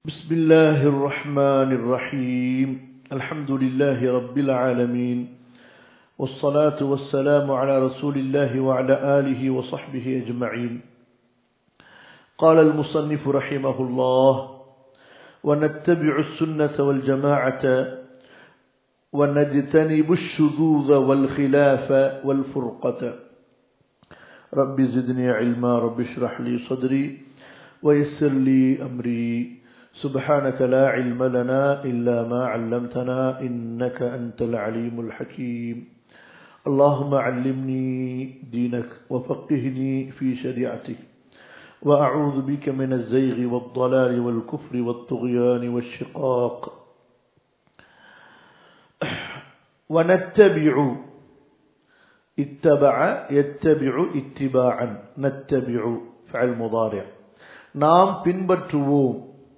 بسم الله الرحمن الرحيم الحمد لله رب العالمين والصلاة والسلام على رسول الله وعلى آله وصحبه أجمعين قال المصنف رحمه الله ونتبع السنة والجماعة ونجتنب الشذوذ والخلاف والفرقة رب زدني علما رب اشرح لي صدري ويسر لي أمري سبحانك لا علم لنا إلا ما علمتنا إنك أنت العليم الحكيم اللهم علمني دينك وفقهني في شريعتك وأعوذ بك من الزيغ والضلال والكفر والطغيان والشقاق ونتبع اتبع يتبع اتباعا نتبع فعل مضارع நாம் பின்பற்றுவோம்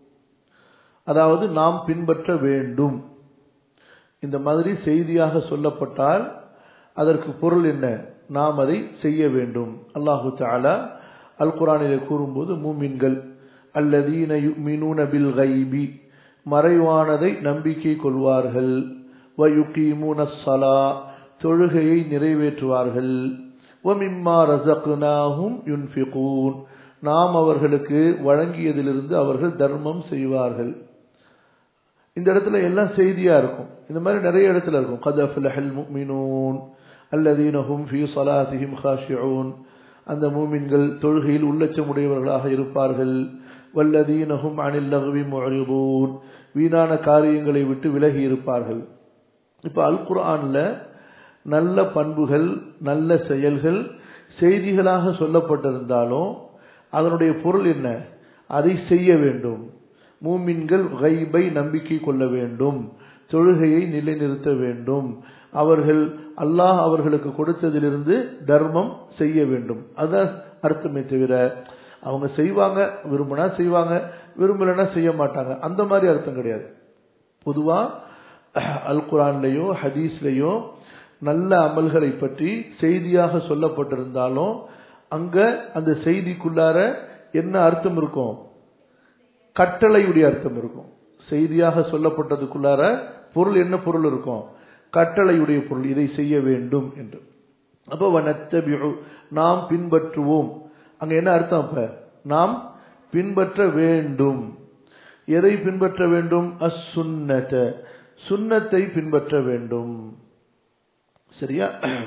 அதாவது நாம் பின்பற்ற வேண்டும் இந்த மாதிரி செய்தியாக சொல்லப்பட்டால் அதற்கு பொருள் என்ன நாம் அதை செய்ய வேண்டும் அல்லாஹு தாலா அல் குரானிலே கூறும்போது மூமின்கள் அல்லதீன யுமினூன பில் கைபி மறைவானதை நம்பிக்கை கொள்வார்கள் வயுகீமுன சலா தொழுகையை நிறைவேற்றுவார்கள் வமிம்மா ரசக்னாஹும் யுன்ஃபிகூன் நாம் அவர்களுக்கு வழங்கியதிலிருந்து அவர்கள் தர்மம் செய்வார்கள் இந்த இடத்துல எல்லாம் செய்தியா இருக்கும் இந்த மாதிரி நிறைய இடத்துல இருக்கும் கதஃபுல் முக்மினூன் அல்லதீனஹும் ஃபி சலாத்திஹிம் ஹாஷிஊன் அந்த மூமின்கள் தொழுகையில் உள்ளச்சமுடையவர்களாக இருப்பார்கள் வல்லதீனஹும் அனில் லகுவி முஅரிதூன் வீணான காரியங்களை விட்டு விலகி இருப்பார்கள் இப்போ அல் குர்ஆன்ல நல்ல பண்புகள் நல்ல செயல்கள் செய்திகளாக சொல்லப்பட்டிருந்தாலும் அதனுடைய பொருள் என்ன அதை செய்ய வேண்டும் மூமின்கள் கைபை நம்பிக்கை கொள்ள வேண்டும் தொழுகையை நிலைநிறுத்த வேண்டும் அவர்கள் அல்லாஹ் அவர்களுக்கு கொடுத்ததிலிருந்து தர்மம் செய்ய வேண்டும் அதான் அர்த்தமே தவிர அவங்க செய்வாங்க விரும்பினா செய்வாங்க விரும்பலைன்னா செய்ய மாட்டாங்க அந்த மாதிரி அர்த்தம் கிடையாது பொதுவா அல் குரான்லயோ ஹதீஸ்லயோ நல்ல அமல்களை பற்றி செய்தியாக சொல்லப்பட்டிருந்தாலும் அங்க அந்த செய்திக்குள்ளார என்ன அர்த்தம் இருக்கும் கட்டளையுடைய அர்த்தம் இருக்கும் செய்தியாக சொல்லப்பட்டதுக்குள்ளார பொருள் என்ன பொருள் இருக்கும் கட்டளையுடைய பொருள் இதை செய்ய வேண்டும் என்று அப்போ வனத்தபிழு நாம் பின்பற்றுவோம் அங்க என்ன அர்த்தம் அப்ப நாம் பின்பற்ற வேண்டும் எதை பின்பற்ற வேண்டும் அசுன்னத சுன்னத்தை பின்பற்ற வேண்டும் சரியா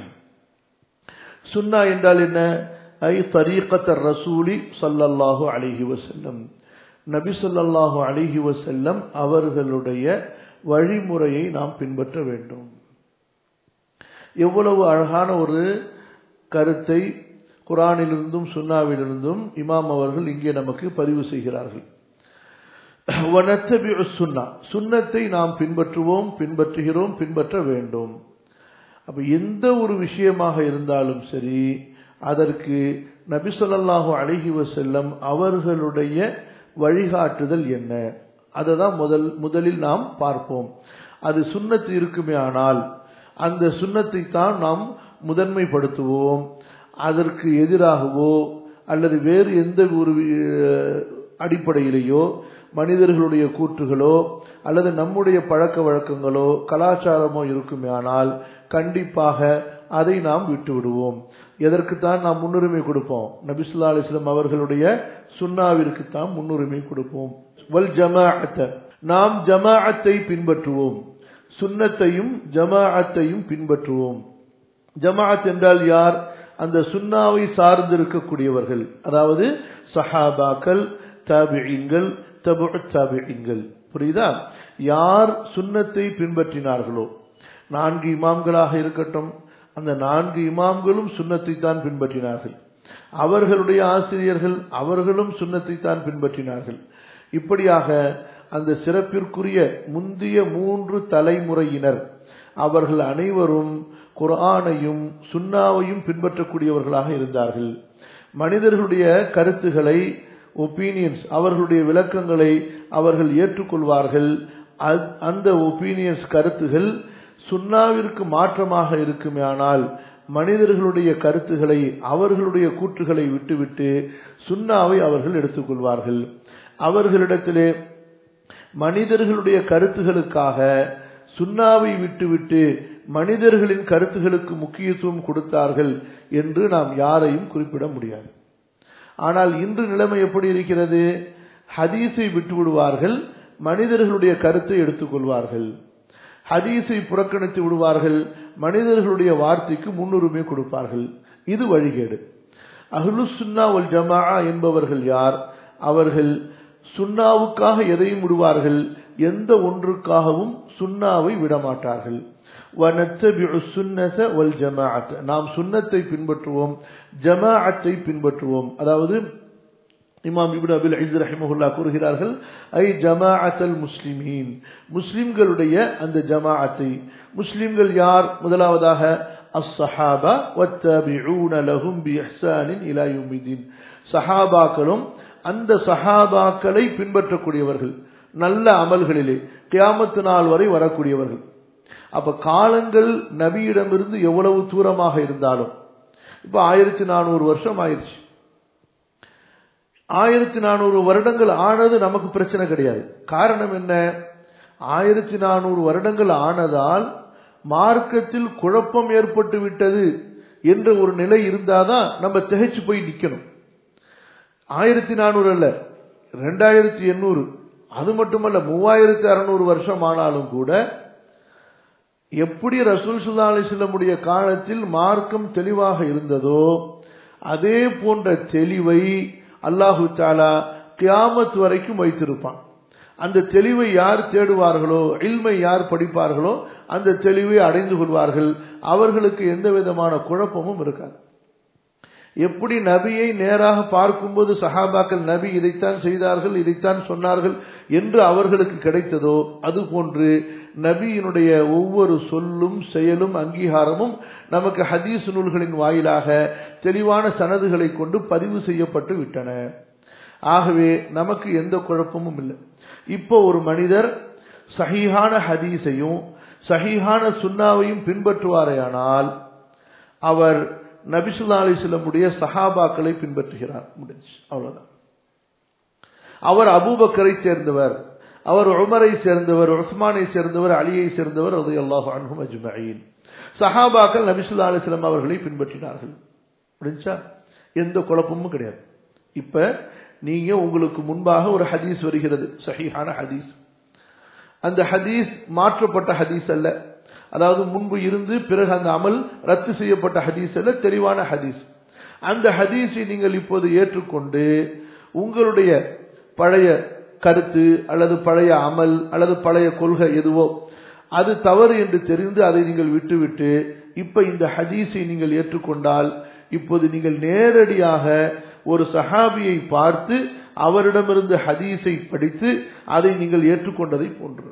சுன்னா என்றால் என்ன ஐ தரீகத்த ரசூலி சல்லல்லாஹு அலிஹி வசல்லம் நபி சொல்லாஹு அலிஹி வசல்லம் அவர்களுடைய வழிமுறையை நாம் பின்பற்ற வேண்டும் எவ்வளவு அழகான ஒரு கருத்தை குரானிலிருந்தும் சுன்னாவிலிருந்தும் இமாம் அவர்கள் இங்கே நமக்கு பதிவு செய்கிறார்கள் சுன்னா சுன்னத்தை நாம் பின்பற்றுவோம் பின்பற்றுகிறோம் பின்பற்ற வேண்டும் அப்ப எந்த ஒரு விஷயமாக இருந்தாலும் சரி அதற்கு நபி சொல்லாஹு அழகி வசல்லம் அவர்களுடைய வழிகாட்டுதல் என்ன அதை தான் முதல் முதலில் நாம் பார்ப்போம் அது சுண்ணத்து இருக்குமே ஆனால் அந்த சுண்ணத்தை தான் நாம் முதன்மைப்படுத்துவோம் அதற்கு எதிராகவோ அல்லது வேறு எந்த ஒரு அடிப்படையிலேயோ மனிதர்களுடைய கூற்றுகளோ அல்லது நம்முடைய பழக்க வழக்கங்களோ கலாச்சாரமோ இருக்குமே ஆனால் கண்டிப்பாக அதை நாம் விட்டு விடுவோம் எதற்குத்தான் நாம் முன்னுரிமை கொடுப்போம் நபிசுல்லா அலிஸ்லாம் அவர்களுடைய சுண்ணாவிற்கு தான் முன்னுரிமை கொடுப்போம் வல் ஜமாஅத்த நாம் ஜமாஅத்தை பின்பற்றுவோம் சுன்னத்தையும் ஜமாஅத்தையும் பின்பற்றுவோம் ஜமாஅத் என்றால் யார் அந்த சுண்ணாவை சார்ந்து இருக்கக்கூடியவர்கள் அதாவது சஹாபாக்கள் தாபியங்கள் தபு தாபியங்கள் புரியுதா யார் சுன்னத்தை பின்பற்றினார்களோ நான்கு இமாம்களாக இருக்கட்டும் அந்த நான்கு இமாம்களும் சுண்ணத்தை தான் பின்பற்றினார்கள் அவர்களுடைய ஆசிரியர்கள் அவர்களும் சுண்ணத்தை தான் பின்பற்றினார்கள் இப்படியாக அந்த சிறப்பிற்குரிய முந்திய மூன்று தலைமுறையினர் அவர்கள் அனைவரும் குரானையும் சுண்ணாவையும் பின்பற்றக்கூடியவர்களாக இருந்தார்கள் மனிதர்களுடைய கருத்துக்களை ஒப்பீனியன்ஸ் அவர்களுடைய விளக்கங்களை அவர்கள் ஏற்றுக்கொள்வார்கள் அந்த ஒப்பீனியன்ஸ் கருத்துகள் சுண்ணாவிற்கு மாற்றமாக இருக்குமே ஆனால் மனிதர்களுடைய கருத்துக்களை அவர்களுடைய கூற்றுகளை விட்டுவிட்டு சுண்ணாவை அவர்கள் எடுத்துக்கொள்வார்கள் அவர்களிடத்திலே மனிதர்களுடைய கருத்துகளுக்காக சுண்ணாவை விட்டுவிட்டு மனிதர்களின் கருத்துகளுக்கு முக்கியத்துவம் கொடுத்தார்கள் என்று நாம் யாரையும் குறிப்பிட முடியாது ஆனால் இன்று நிலைமை எப்படி இருக்கிறது ஹதீஸை விட்டு விடுவார்கள் மனிதர்களுடைய கருத்தை எடுத்துக்கொள்வார்கள் ஹதீஸை புறக்கணித்து விடுவார்கள் மனிதர்களுடைய வார்த்தைக்கு முன்னுரிமை கொடுப்பார்கள் இது வழிகேடு அஹ்லு சுன்னா ஒல் ஜமா என்பவர்கள் யார் அவர்கள் சுன்னாவுக்காக எதையும் விடுவார்கள் எந்த ஒன்றுக்காகவும் சுன்னாவை விடமாட்டார்கள் நாம் சுன்னத்தை பின்பற்றுவோம் ஜமாஅத்தை பின்பற்றுவோம் அதாவது இமாம் இப்னு அபில் ஐஸ் ரஹிமஹுல்லா கூறுகிறார்கள் ஐ ஜமாஅத்தல் முஸ்லிமீன் முஸ்லிம்களுடைய அந்த ஜமாஅத்தை முஸ்லிம்கள் யார் முதலாவதாக அஸ்ஸஹாபா வத்தபிஊன லஹும் பிஇஹ்சானின் இலா யௌமிதீன் சஹாபாக்களும் அந்த சஹாபாக்களை பின்பற்றக்கூடியவர்கள் நல்ல அமல்களிலே கியாமத்து நாள் வரை வரக்கூடியவர்கள் அப்ப காலங்கள் நபியிடமிருந்து எவ்வளவு தூரமாக இருந்தாலும் இப்ப ஆயிரத்தி நானூறு வருஷம் ஆயிடுச்சு ஆயிரத்தி நானூறு வருடங்கள் ஆனது நமக்கு பிரச்சனை கிடையாது காரணம் என்ன ஆயிரத்தி நானூறு வருடங்கள் ஆனதால் மார்க்கத்தில் குழப்பம் ஏற்பட்டு விட்டது என்ற ஒரு நிலை இருந்தாதான் நம்ம திகைச்சு போய் நிக்கணும் ஆயிரத்தி நானூறு அல்ல ரெண்டாயிரத்தி எண்ணூறு அது மட்டுமல்ல மூவாயிரத்தி அறுநூறு வருஷம் ஆனாலும் கூட எப்படி ரசூல் சுல்லா அலிஸ்லமுடைய காலத்தில் மார்க்கம் தெளிவாக இருந்ததோ அதே போன்ற தெளிவை அல்லாஹு தாலா கியாமத் வரைக்கும் வைத்திருப்பான் அந்த தெளிவை யார் தேடுவார்களோ இல்மை யார் படிப்பார்களோ அந்த தெளிவை அடைந்து கொள்வார்கள் அவர்களுக்கு எந்த விதமான குழப்பமும் இருக்காது எப்படி நபியை நேராக பார்க்கும்போது சஹாபாக்கள் நபி இதைத்தான் செய்தார்கள் இதைத்தான் சொன்னார்கள் என்று அவர்களுக்கு கிடைத்ததோ அதுபோன்று நபியினுடைய ஒவ்வொரு சொல்லும் செயலும் அங்கீகாரமும் நமக்கு ஹதீஸ் நூல்களின் வாயிலாக தெளிவான சனதுகளை கொண்டு பதிவு செய்யப்பட்டு விட்டன ஆகவே நமக்கு எந்த குழப்பமும் இல்லை இப்போ ஒரு மனிதர் சஹீஹான ஹதீஸையும் சஹீஹான சுண்ணாவையும் பின்பற்றுவாரேயானால் அவர் நபிசுல்லா அலிஸ்லமுடைய சஹாபாக்களை பின்பற்றுகிறார் முடிஞ்சு அவ்வளவுதான் அவர் அபூபக்கரை சேர்ந்தவர் அவர் உமரை சேர்ந்தவர் உஸ்மானை சேர்ந்தவர் அலியை சேர்ந்தவர் அது அல்லாஹ் அன்ஹும் அஜ்மயின் சஹாபாக்கள் நபிசுல்லா அலிஸ்லாம் அவர்களை பின்பற்றினார்கள் முடிஞ்சா எந்த குழப்பமும் கிடையாது இப்ப நீங்க உங்களுக்கு முன்பாக ஒரு ஹதீஸ் வருகிறது சஹீஹான ஹதீஸ் அந்த ஹதீஸ் மாற்றப்பட்ட ஹதீஸ் அல்ல அதாவது முன்பு இருந்து பிறகு அந்த அமல் ரத்து செய்யப்பட்ட ஹதீஸ் அல்ல தெளிவான ஹதீஸ் அந்த ஹதீஸை நீங்கள் இப்போது ஏற்றுக்கொண்டு உங்களுடைய பழைய கருத்து அல்லது பழைய அமல் அல்லது பழைய கொள்கை எதுவோ அது தவறு என்று தெரிந்து அதை நீங்கள் விட்டுவிட்டு இப்ப இந்த ஹதீஸை நீங்கள் ஏற்றுக்கொண்டால் இப்போது நீங்கள் நேரடியாக ஒரு சஹாபியை பார்த்து அவரிடமிருந்து ஹதீஸை படித்து அதை நீங்கள் ஏற்றுக்கொண்டதை போன்று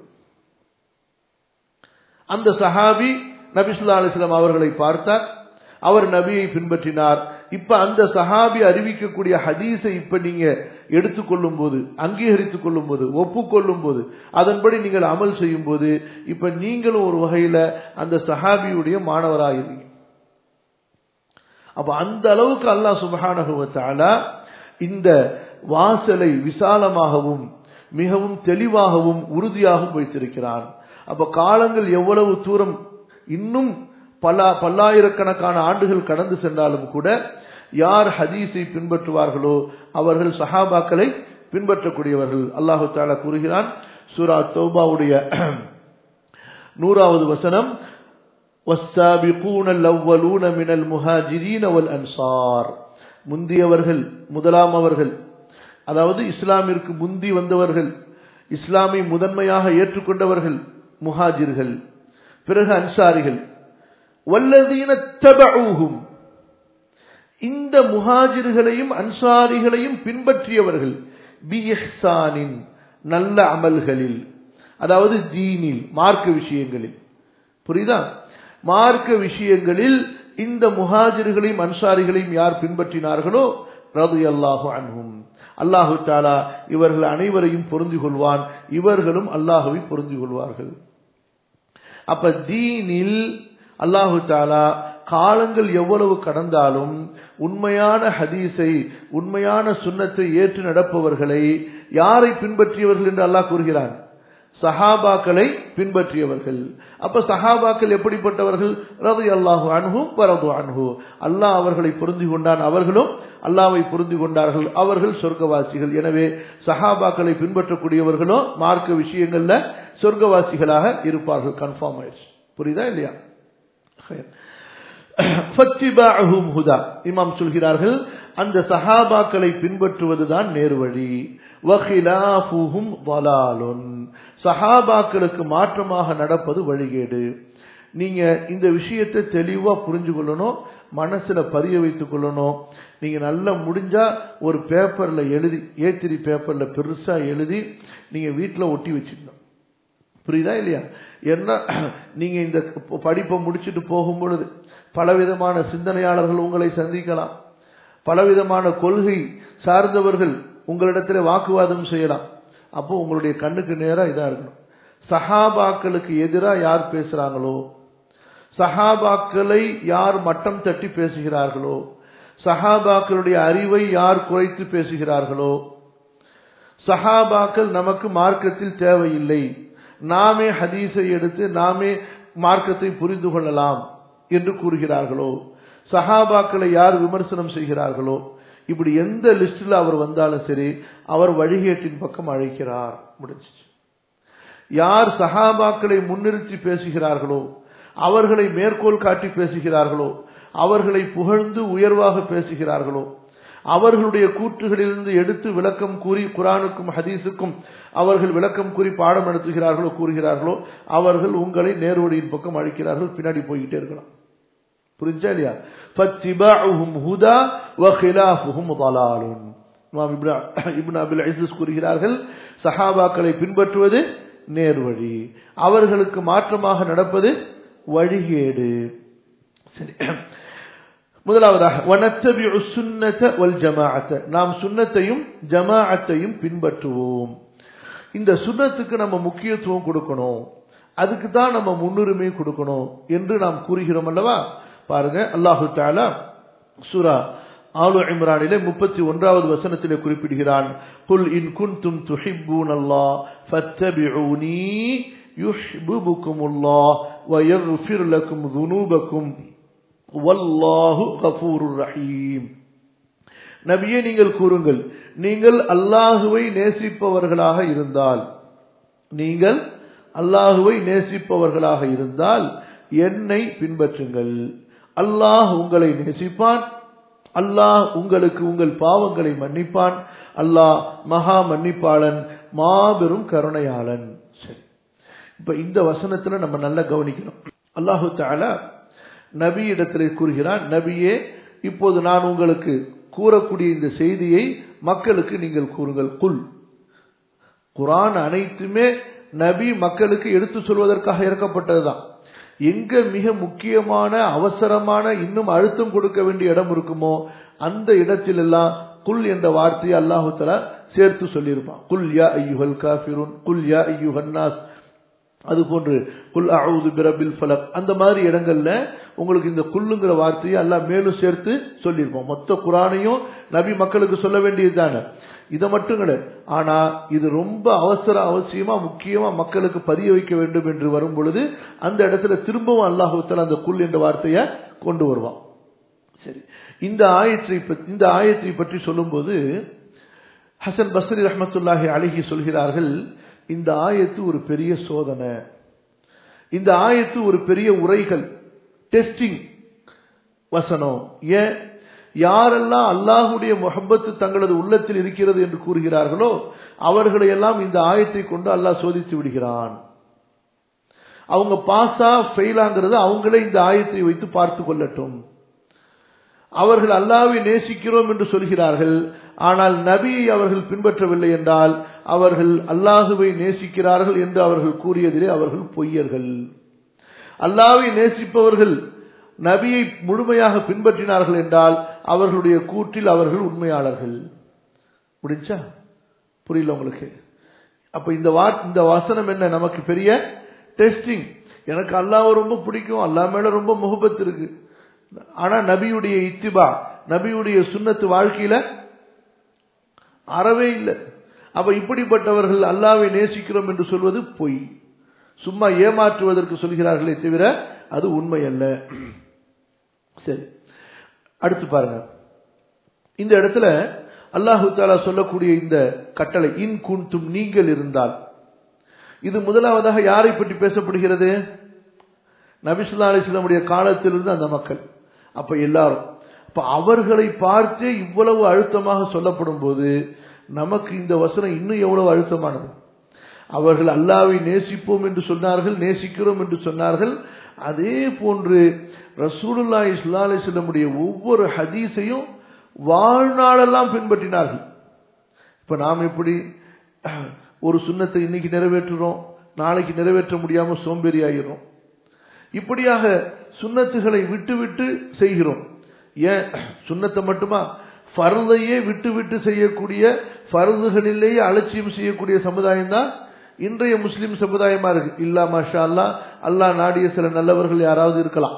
அந்த சஹாபி நபிசுல்லா அலிஸ்லாம் அவர்களை பார்த்தார் அவர் நபியை பின்பற்றினார் இப்ப அந்த சஹாபி அறிவிக்கக்கூடிய ஹதீஸை இப்ப நீங்க எடுத்துக்கொள்ளும் போது அங்கீகரித்துக் கொள்ளும் போது ஒப்புக்கொள்ளும் போது அதன்படி நீங்கள் அமல் செய்யும் போது இப்ப நீங்களும் ஒரு வகையில அந்த சஹாபியுடைய மாணவராகிறீங்க அப்ப அந்த அளவுக்கு அல்லாஹ் சுபஹானகுவத்தால இந்த வாசலை விசாலமாகவும் மிகவும் தெளிவாகவும் உறுதியாகவும் வைத்திருக்கிறான் அப்ப காலங்கள் எவ்வளவு தூரம் இன்னும் பல பல்லாயிரக்கணக்கான ஆண்டுகள் கடந்து சென்றாலும் கூட யார் ஹதீஸை பின்பற்றுவார்களோ அவர்கள் சஹாபாக்களை பின்பற்றக்கூடியவர்கள் அல்லாஹு தாலா கூறுகிறான் சூரா தௌபாவுடைய நூறாவது வசனம் والسابقون الأولون من المهاجرين والأنصار முந்தியவர்கள் முதலாம் அவர்கள் அதாவது இஸ்லாமிற்கு முந்தி வந்தவர்கள் இஸ்லாமை முதன்மையாக ஏற்றுக்கொண்டவர்கள் முஹாஜிர்கள் பிறகு அன்சாரிகள் வல்லதீன தபூஹும் இந்த முஹாஜிர்களையும் அன்சாரிகளையும் பின்பற்றியவர்கள் பி இஹ்சானின் நல்ல அமல்களில் அதாவது தீனில் மார்க்க விஷயங்களில் புரியுதா மார்க்க விஷயங்களில் இந்த முஹாஜிர்களையும் அன்சாரிகளையும் யார் பின்பற்றினார்களோ ரது அல்லாஹு அன்ஹும் அல்லாஹு தாலா இவர்கள் அனைவரையும் பொருந்தி கொள்வான் இவர்களும் அல்லாஹுவை பொருந்தி கொள்வார்கள் அப்ப தீனில் அல்லாஹு தாலா காலங்கள் எவ்வளவு கடந்தாலும் உண்மையான ஹதீஸை உண்மையான சுண்ணத்தை ஏற்று நடப்பவர்களை யாரை பின்பற்றியவர்கள் என்று அல்லாஹ் கூறுகிறான் சஹாபாக்களை பின்பற்றியவர்கள் அப்ப சஹாபாக்கள் எப்படிப்பட்டவர்கள் ரது அல்லாஹு அன்ஹு வரது அன்ஹு அல்லாஹ் அவர்களை பொருந்தி கொண்டான் அவர்களும் அல்லாவை பொருந்தி கொண்டார்கள் அவர்கள் சொர்க்கவாசிகள் எனவே சஹாபாக்களை பின்பற்றக்கூடியவர்களோ மார்க்க விஷயங்கள்ல சொர்க்கவாசிகளாக இருப்பார்கள் கன்ஃபார்ம் ஆயிடுச்சு புரியுதா இல்லையா இமாம் சொல்கிறார்கள் அந்த சஹாபாக்களை பின்பற்றுவதுதான் நேர்வழி சஹாபாக்களுக்கு மாற்றமாக நடப்பது வழிகேடு நீங்க இந்த விஷயத்தை தெளிவா புரிஞ்சு கொள்ளணும் மனசுல பதிய வைத்துக் கொள்ளணும் நீங்க நல்லா முடிஞ்சா ஒரு பேப்பர்ல எழுதி ஏத்திரி பேப்பர்ல பெருசா எழுதி நீங்க வீட்டுல ஒட்டி வச்சிடணும் புரியுதா இல்லையா என்ன நீங்க இந்த படிப்பை முடிச்சுட்டு போகும் பொழுது பலவிதமான சிந்தனையாளர்கள் உங்களை சந்திக்கலாம் பலவிதமான கொள்கை சார்ந்தவர்கள் உங்களிடத்தில் வாக்குவாதம் செய்யலாம் அப்போ உங்களுடைய கண்ணுக்கு நேராக இதா இருக்கணும் சஹாபாக்களுக்கு எதிராக யார் பேசுறாங்களோ சஹாபாக்களை யார் மட்டம் தட்டி பேசுகிறார்களோ சஹாபாக்களுடைய அறிவை யார் குறைத்து பேசுகிறார்களோ சஹாபாக்கள் நமக்கு மார்க்கத்தில் தேவையில்லை நாமே ஹதீஸை எடுத்து நாமே மார்க்கத்தை புரிந்து கொள்ளலாம் என்று கூறுகிறார்களோ சஹாபாக்களை யார் விமர்சனம் செய்கிறார்களோ இப்படி எந்த லிஸ்டில் அவர் வந்தாலும் சரி அவர் வழிகேட்டின் பக்கம் அழைக்கிறார் முடிஞ்சிச்சு யார் சஹாபாக்களை முன்னிறுத்தி பேசுகிறார்களோ அவர்களை மேற்கோள் காட்டி பேசுகிறார்களோ அவர்களை புகழ்ந்து உயர்வாக பேசுகிறார்களோ அவர்களுடைய கூற்றுகளிலிருந்து எடுத்து விளக்கம் கூறி குரானுக்கும் ஹதீஸுக்கும் அவர்கள் விளக்கம் கூறி பாடம் நடத்துகிறார்களோ கூறுகிறார்களோ அவர்கள் உங்களை நேர்வழியின் பக்கம் அழைக்கிறார்கள் பின்னாடி போய்கிட்டே இருக்கலாம் புரிஞ்சா இல்லையா ஃபத்திபாஉஹும் ஹுதா வ கிலாஃபுஹும் ضلالٌ இமாம் இப்னு அபில் அஸீஸ் கூறுகிறார்கள் சஹாபாக்களை பின்பற்றுவது நேர்வழி அவர்களுக்கு மாற்றமாக நடப்பது வழிகேடு சரி முதலாவதாக வனத்தபிஉ சுன்னத வல் ஜமாஅத்த நாம் சுன்னத்தையும் ஜமாஅத்தையும் பின்பற்றுவோம் இந்த சுன்னத்துக்கு நம்ம முக்கியத்துவம் கொடுக்கணும் அதுக்கு தான் நம்ம முன்னுரிமை கொடுக்கணும் என்று நாம் கூறுகிறோம் அல்லவா பாருங்க அல்லாஹு தாலா சூரா ஆலு இம்ரானிலே முப்பத்தி ஒன்றாவது வசனத்திலே குறிப்பிடுகிறான் குல் இன் குன்தும் துஹிப்பூன் அல்லாஹ் ஃபத்தபிஊனி யுஹ்புபுக்குமுல்லாஹ் வயக்ஃபிர் லக்கும் ذُنُوبَكُمْ வல்லாஹு கஃபூருர் ரஹீம் நபியே நீங்கள் கூறுங்கள் நீங்கள் அல்லாஹுவை நேசிப்பவர்களாக இருந்தால் நீங்கள் அல்லாஹுவை நேசிப்பவர்களாக இருந்தால் என்னை பின்பற்றுங்கள் அல்லாஹ் உங்களை நேசிப்பான் அல்லாஹ் உங்களுக்கு உங்கள் பாவங்களை மன்னிப்பான் அல்லாஹ் மகா மன்னிப்பாளன் மாபெரும் கருணையாளன் சரி இப்ப இந்த வசனத்துல நம்ம நல்லா கவனிக்கணும் அல்லாஹு தாலா நபி இடத்தில் கூறுகிறான் நபியே இப்போது நான் உங்களுக்கு கூறக்கூடிய இந்த செய்தியை மக்களுக்கு நீங்கள் கூறுங்கள் குல் குரான் அனைத்துமே நபி மக்களுக்கு எடுத்து சொல்வதற்காக இறக்கப்பட்டதுதான் எங்க மிக முக்கியமான அவசரமான இன்னும் அழுத்தம் கொடுக்க வேண்டிய இடம் இருக்குமோ அந்த இடத்திலெல்லாம் குல் என்ற வார்த்தையை அல்லாஹு தலா சேர்த்து சொல்லியிருப்பான் குல் யா ஐயுஹல் காஃபிருன் குல் யா ஐயுஹன்னாஸ் அது போன்று குல் அவுது பிரபில் ஃபலக் அந்த மாதிரி இடங்கள்ல உங்களுக்கு இந்த குல்லுங்கிற வார்த்தையை எல்லாம் மேலும் சேர்த்து சொல்லியிருப்போம் மொத்த குரானையும் நபி மக்களுக்கு சொல்ல வேண்டியது தானே இதை மட்டும் கிடையாது ஆனா இது ரொம்ப அவசர அவசியமா முக்கியமா மக்களுக்கு பதிய வைக்க வேண்டும் என்று வரும் பொழுது அந்த இடத்துல திரும்பவும் அல்லாஹுத்தல அந்த குல் என்ற வார்த்தையை கொண்டு வருவான் சரி இந்த ஆயத்தை இந்த ஆயத்தை பற்றி சொல்லும்போது ஹசன் பஸ்ரி ரஹமத்துல்லாஹி அழகி சொல்கிறார்கள் இந்த ஆயத்து ஒரு பெரிய சோதனை இந்த ஆயத்து ஒரு பெரிய உரைகள் டெஸ்டிங் வசனம் ஏன் யாரெல்லாம் அல்லாஹுடைய முகப்பத்து தங்களது உள்ளத்தில் இருக்கிறது என்று கூறுகிறார்களோ அவர்களை எல்லாம் இந்த ஆயத்தை கொண்டு அல்லாஹ் சோதித்து விடுகிறான் அவங்க பாஸா ஃபெயிலாங்கிறது அவங்களே இந்த ஆயத்தை வைத்து பார்த்து கொள்ளட்டும் அவர்கள் அல்லாவை நேசிக்கிறோம் என்று சொல்கிறார்கள் ஆனால் நபியை அவர்கள் பின்பற்றவில்லை என்றால் அவர்கள் அல்லாஹுவை நேசிக்கிறார்கள் என்று அவர்கள் கூறியதிலே அவர்கள் பொய்யர்கள் அல்லாவை நேசிப்பவர்கள் நபியை முழுமையாக பின்பற்றினார்கள் என்றால் அவர்களுடைய கூற்றில் அவர்கள் உண்மையாளர்கள் முடிஞ்சா புரியல உங்களுக்கு அப்ப இந்த வா இந்த வசனம் என்ன நமக்கு பெரிய டெஸ்டிங் எனக்கு அல்லாவை ரொம்ப பிடிக்கும் அல்லா மேல ரொம்ப முகபத்து இருக்கு ஆனா நபியுடைய இத்திபா நபியுடைய சுண்ணத்து வாழ்க்கையில அறவே இல்லை அப்ப இப்படிப்பட்டவர்கள் அல்லாவை நேசிக்கிறோம் என்று சொல்வது பொய் சும்மா ஏமாற்றுவதற்கு சொல்கிறார்களே தவிர அது உண்மை அல்ல சரி அடுத்து பாருங்க இந்த இடத்துல அல்லாஹு தாலா சொல்லக்கூடிய இந்த கட்டளை இன் குன்தும் நீங்கள் இருந்தால் இது முதலாவதாக யாரை பற்றி பேசப்படுகிறது நபிசுல்லா அலிஸ்லாமுடைய காலத்திலிருந்து அந்த மக்கள் அப்ப எல்லாரும் அப்ப அவர்களை பார்த்தே இவ்வளவு அழுத்தமாக சொல்லப்படும் போது நமக்கு இந்த வசனம் இன்னும் எவ்வளவு அழுத்தமானது அவர்கள் அல்லாவை நேசிப்போம் என்று சொன்னார்கள் நேசிக்கிறோம் என்று சொன்னார்கள் அதே போன்று ரசூலுல்லா இஸ்லா அலிஸ்லமுடைய ஒவ்வொரு ஹதீஸையும் வாழ்நாளெல்லாம் பின்பற்றினார்கள் இப்ப நாம் எப்படி ஒரு சுண்ணத்தை இன்னைக்கு நிறைவேற்றுறோம் நாளைக்கு நிறைவேற்ற முடியாம சோம்பேறி ஆகிறோம் இப்படியாக சுண்ணத்துகளை விட்டு விட்டு செய்கிறோம் ஏன் சுண்ணத்தை மட்டுமா ஃபர்தையே விட்டு விட்டு செய்யக்கூடிய ஃபர்துகளிலேயே அலட்சியம் செய்யக்கூடிய சமுதாயம் தான் இன்றைய முஸ்லிம் சமுதாயமா இருக்கு இல்லா மாஷா அல்லா அல்லாஹ் நாடிய சில நல்லவர்கள் யாராவது இருக்கலாம்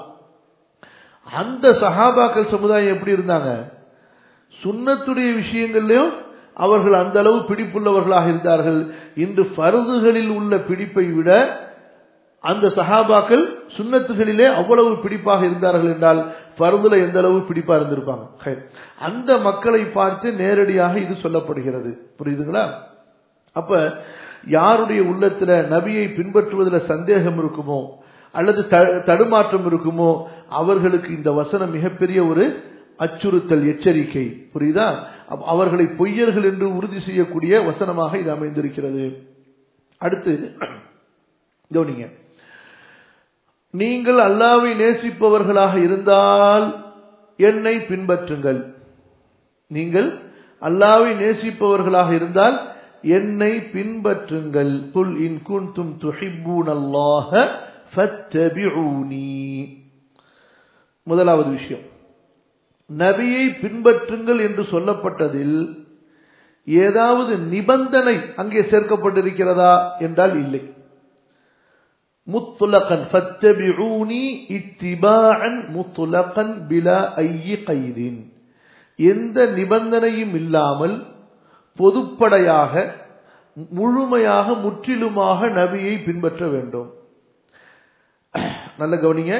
அந்த சஹாபாக்கள் சமுதாயம் எப்படி இருந்தாங்க சுண்ணத்துடைய விஷயங்கள்லயும் அவர்கள் அந்த அளவு பிடிப்புள்ளவர்களாக இருந்தார்கள் இன்று ஃபருதுகளில் உள்ள பிடிப்பை விட அந்த சஹாபாக்கள் சுண்ணத்துகளிலே அவ்வளவு பிடிப்பாக இருந்தார்கள் என்றால் பருதுல எந்த அளவு பிடிப்பா இருந்திருப்பாங்க அந்த மக்களை பார்த்து நேரடியாக இது சொல்லப்படுகிறது புரியுதுங்களா அப்ப யாருடைய உள்ளத்துல நபியை பின்பற்றுவதில் சந்தேகம் இருக்குமோ அல்லது தடுமாற்றம் இருக்குமோ அவர்களுக்கு இந்த வசனம் மிகப்பெரிய ஒரு அச்சுறுத்தல் எச்சரிக்கை புரியுதா அவர்களை பொய்யர்கள் என்று உறுதி செய்யக்கூடிய வசனமாக இது அமைந்திருக்கிறது அடுத்து கவனிங்க நீங்கள் அல்லாவை நேசிப்பவர்களாக இருந்தால் என்னை பின்பற்றுங்கள் நீங்கள் அல்லாவை நேசிப்பவர்களாக இருந்தால் என்னை பின்பற்றுங்கள் குல் இன் குன்தும் துஹிப்பூன் அல்லாஹ ஃபத்தபிஊனி முதலாவது விஷயம் நபியை பின்பற்றுங்கள் என்று சொல்லப்பட்டதில் ஏதாவது நிபந்தனை அங்கே சேர்க்கப்பட்டிருக்கிறதா என்றால் இல்லை مطلقا فاتبعوني اتباعا مطلقا بلا اي قيد எந்த நிபந்தனையும் இல்லாமல் பொதுப்படையாக முழுமையாக முற்றிலுமாக நபியை பின்பற்ற வேண்டும் நல்ல கவனிங்க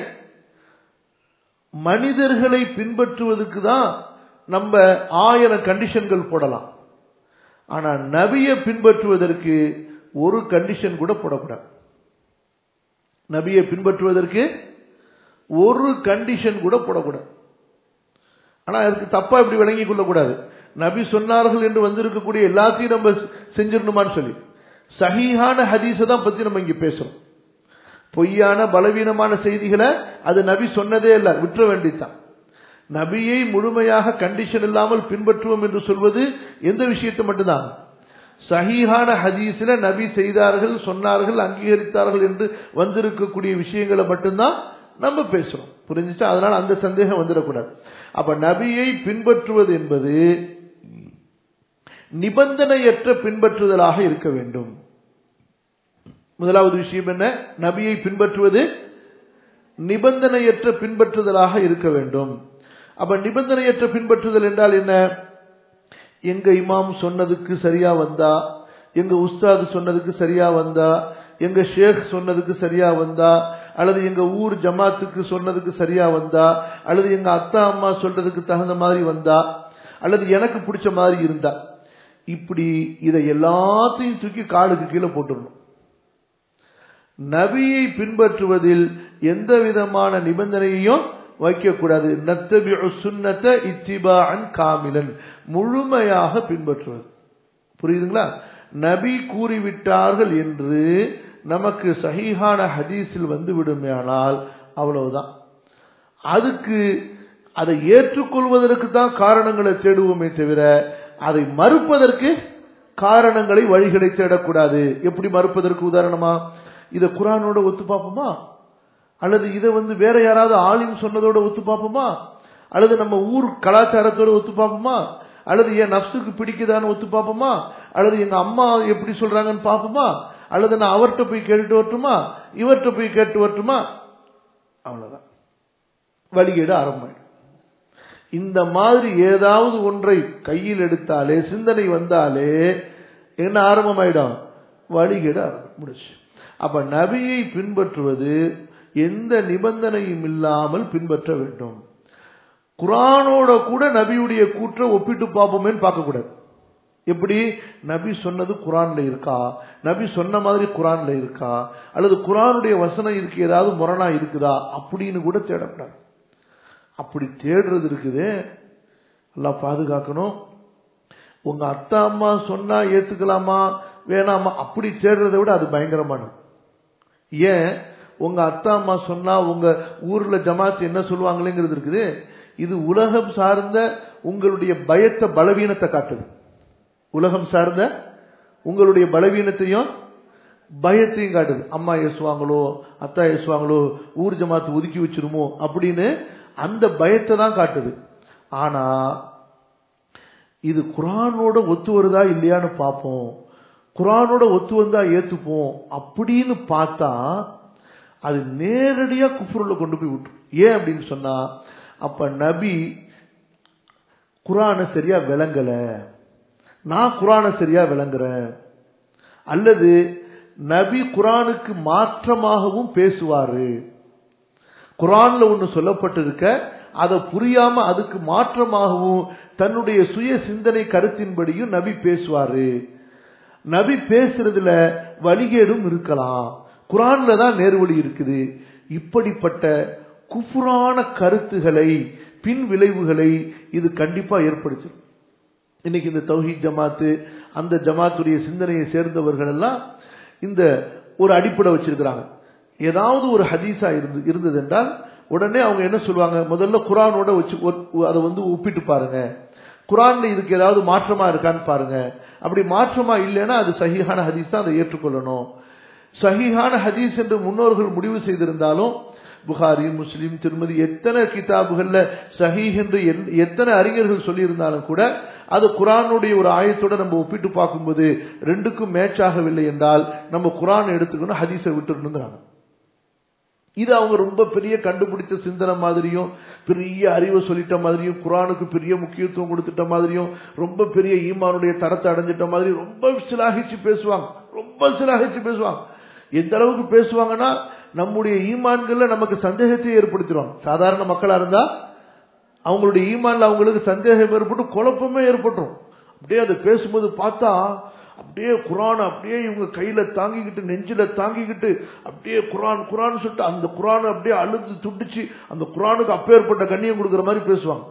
மனிதர்களை பின்பற்றுவதற்கு தான் நம்ம ஆயிரம் கண்டிஷன்கள் போடலாம் ஆனா நபியை பின்பற்றுவதற்கு ஒரு கண்டிஷன் கூட போடக்கூடாது நபியை பின்பற்றுவதற்கு ஒரு கண்டிஷன் கூட போடக்கூடாது ஆனா அதுக்கு தப்பா இப்படி விளங்கி கொள்ளக்கூடாது நபி சொன்னார்கள் என்று வந்திருக்கக்கூடிய எல்லாத்தையும் நம்ம செஞ்சிடணுமான்னு சொல்லி சஹீஹான ஹதீஸை தான் பத்தி நம்ம இங்க பேசுறோம் பொய்யான பலவீனமான செய்திகளை அது நபி சொன்னதே இல்ல விட்டுற வேண்டித்தான் நபியை முழுமையாக கண்டிஷன் இல்லாமல் பின்பற்றுவோம் என்று சொல்வது எந்த விஷயத்தை மட்டும்தான் சஹீஹான ஹதீஸில நபி செய்தார்கள் சொன்னார்கள் அங்கீகரித்தார்கள் என்று வந்திருக்கக்கூடிய விஷயங்களை மட்டும்தான் நம்ம பேசுறோம் புரிஞ்சுச்சா அதனால அந்த சந்தேகம் வந்துடக்கூடாது அப்ப நபியை பின்பற்றுவது என்பது நிபந்தனையற்ற பின்பற்றுதலாக இருக்க வேண்டும் முதலாவது விஷயம் என்ன நபியை பின்பற்றுவது நிபந்தனையற்ற பின்பற்றுதலாக இருக்க வேண்டும் அப்ப நிபந்தனையற்ற பின்பற்றுதல் என்றால் என்ன எங்க இமாம் சொன்னதுக்கு சரியா வந்தா எங்க உஸ்தாது சொன்னதுக்கு சரியா வந்தா எங்க ஷேக் சொன்னதுக்கு சரியா வந்தா அல்லது எங்க ஊர் ஜமாத்துக்கு சொன்னதுக்கு சரியா வந்தா அல்லது எங்க அத்தா அம்மா சொல்றதுக்கு தகுந்த மாதிரி வந்தா அல்லது எனக்கு பிடிச்ச மாதிரி இருந்தா இப்படி இதை எல்லாத்தையும் தூக்கி காலுக்கு கீழே போட்டுடணும் நபியை பின்பற்றுவதில் எந்த விதமான நிபந்தனையையும் வைக்கக்கூடாது நத்தபி சுன்னத்த இத்திபான் காமிலன் முழுமையாக பின்பற்றுவது புரியுதுங்களா நபி கூறிவிட்டார்கள் என்று நமக்கு சஹீஹான ஹதீஸில் வந்து விடுமையானால் அவ்வளவுதான் அதுக்கு அதை ஏற்றுக்கொள்வதற்கு தான் காரணங்களை தேடுவோமே தவிர அதை மறுப்பதற்கு காரணங்களை வழிகளை தேடக்கூடாது எப்படி மறுப்பதற்கு உதாரணமா இதை குரானோட ஒத்து பார்ப்போமா அல்லது இதை வந்து வேற யாராவது ஆலிம் சொன்னதோட ஒத்து பார்ப்போமா அல்லது நம்ம ஊர் கலாச்சாரத்தோட ஒத்து பார்ப்போமா அல்லது என் நப்சுக்கு பிடிக்குதான்னு ஒத்து பார்ப்போமா அல்லது எங்க அம்மா எப்படி சொல்றாங்கன்னு பார்ப்போமா அல்லது நான் அவர்கிட்ட போய் கேட்டுட்டு வரட்டுமா இவர்கிட்ட போய் கேட்டு வரட்டுமா அவ்வளவுதான் வழிகேடு ஆரம்பம் இந்த மாதிரி ஏதாவது ஒன்றை கையில் எடுத்தாலே சிந்தனை வந்தாலே என்ன ஆரம்பமாயிடும் வழிகேடு ஆரம்பம் முடிச்சு அப்ப நபியை பின்பற்றுவது எந்த நிபந்தனையும் இல்லாமல் பின்பற்ற வேண்டும் குரானோட கூட நபியுடைய கூற்றை ஒப்பிட்டு பார்ப்போமேன்னு பார்க்கக்கூடாது எப்படி நபி சொன்னது குரான்ல இருக்கா நபி சொன்ன மாதிரி குரான்ல இருக்கா அல்லது குரானுடைய வசனம் இதுக்கு ஏதாவது முரணா இருக்குதா அப்படின்னு கூட தேடக்கூடாது அப்படி தேடுறது இருக்குது எல்லாம் பாதுகாக்கணும் உங்க அத்தா அம்மா சொன்னா ஏத்துக்கலாமா வேணாமா அப்படி தேடுறதை விட அது பயங்கரமானது ஏன் உங்க அத்தா அம்மா சொன்னா உங்க ஊர்ல ஜமாத் என்ன சொல்லுவாங்களேங்கிறது இருக்குது இது உலகம் சார்ந்த உங்களுடைய பயத்தை பலவீனத்தை காட்டுது உலகம் சார்ந்த உங்களுடைய பலவீனத்தையும் பயத்தையும் காட்டுது அம்மா ஏசுவாங்களோ அத்தா ஏசுவாங்களோ ஊர் ஜமாத்து ஒதுக்கி வச்சிருமோ அப்படின்னு அந்த பயத்தை தான் காட்டுது ஆனா இது குரானோட ஒத்து வருதா இல்லையான்னு பார்ப்போம் குரானோட ஒத்து வந்தா ஏத்துப்போம் அப்படின்னு பார்த்தா அது நேரடியா குஃபுருல கொண்டு போய் விட்டு ஏன் அப்படின்னு சொன்னா அப்ப நபி குரானை சரியா விளங்கல நான் குரானை சரியா விளங்குறேன் அல்லது நபி குரானுக்கு மாற்றமாகவும் பேசுவாரு குரான்ல ஒண்ணு சொல்லப்பட்டிருக்க அதை புரியாம அதுக்கு மாற்றமாகவும் தன்னுடைய சுய சிந்தனை கருத்தின்படியும் நபி பேசுவாரு நபி பேசுறதுல வழிகேடும் இருக்கலாம் குரான்ல தான் நேர்வழி இருக்குது இப்படிப்பட்ட குஃபுரான கருத்துகளை பின் விளைவுகளை இது கண்டிப்பா ஏற்படுச்சு இன்னைக்கு இந்த தௌஹீத் ஜமாத்து அந்த ஜமாத்துடைய சிந்தனையை சேர்ந்தவர்கள் எல்லாம் இந்த ஒரு அடிப்படை வச்சிருக்கிறாங்க ஏதாவது ஒரு ஹதீஸா இருந்து இருந்தது என்றால் உடனே அவங்க என்ன சொல்லுவாங்க முதல்ல குரானோட வச்சு அதை வந்து ஒப்பிட்டு பாருங்க குரான்ல இதுக்கு ஏதாவது மாற்றமா இருக்கான்னு பாருங்க அப்படி மாற்றமா இல்லைன்னா அது சஹிஹான ஹதீஸ் தான் அதை ஏற்றுக்கொள்ளணும் சஹிஹான ஹதீஸ் என்று முன்னோர்கள் முடிவு செய்திருந்தாலும் புகாரி முஸ்லீம் திருமதி எத்தனை கிதாபுகள்ல சஹீஹ் என்று எத்தனை அறிஞர்கள் சொல்லியிருந்தாலும் கூட அது குரானுடைய ஒரு ஆயத்தோட நம்ம ஒப்பிட்டு பார்க்கும்போது ரெண்டுக்கும் மேட்ச் ஆகவில்லை என்றால் நம்ம குரான் எடுத்துக்கணும் ஹதீஸை விட்டுருணுங்கிறாங்க இது அவங்க ரொம்ப பெரிய கண்டுபிடிச்ச சிந்தனை மாதிரியும் பெரிய அறிவை சொல்லிட்ட மாதிரியும் குரானுக்கு பெரிய முக்கியத்துவம் கொடுத்துட்ட மாதிரியும் ரொம்ப பெரிய ஈமானுடைய தரத்தை அடைஞ்சிட்ட மாதிரி ரொம்ப சிலாகிச்சு பேசுவாங்க ரொம்ப சிலாகிச்சு பேசுவாங்க எந்த அளவுக்கு பேசுவாங்கன்னா நம்முடைய ஈமான்கள்ல நமக்கு சந்தேகத்தை ஏற்படுத்திடுவாங்க சாதாரண மக்களா இருந்தா அவங்களுடைய ஈமான்ல அவங்களுக்கு சந்தேகம் ஏற்பட்டு குழப்பமே ஏற்பட்டுரும் அப்படியே அதை பேசும்போது பார்த்தா அப்படியே குரான் அப்படியே இவங்க கையில தாங்கிக்கிட்டு நெஞ்சில தாங்கிக்கிட்டு அப்படியே குரான் குரான் சொல்லிட்டு அந்த குரான் அப்படியே அழுது துடிச்சு அந்த குரானுக்கு அப்பேற்பட்ட கண்ணியம் கொடுக்குற மாதிரி பேசுவாங்க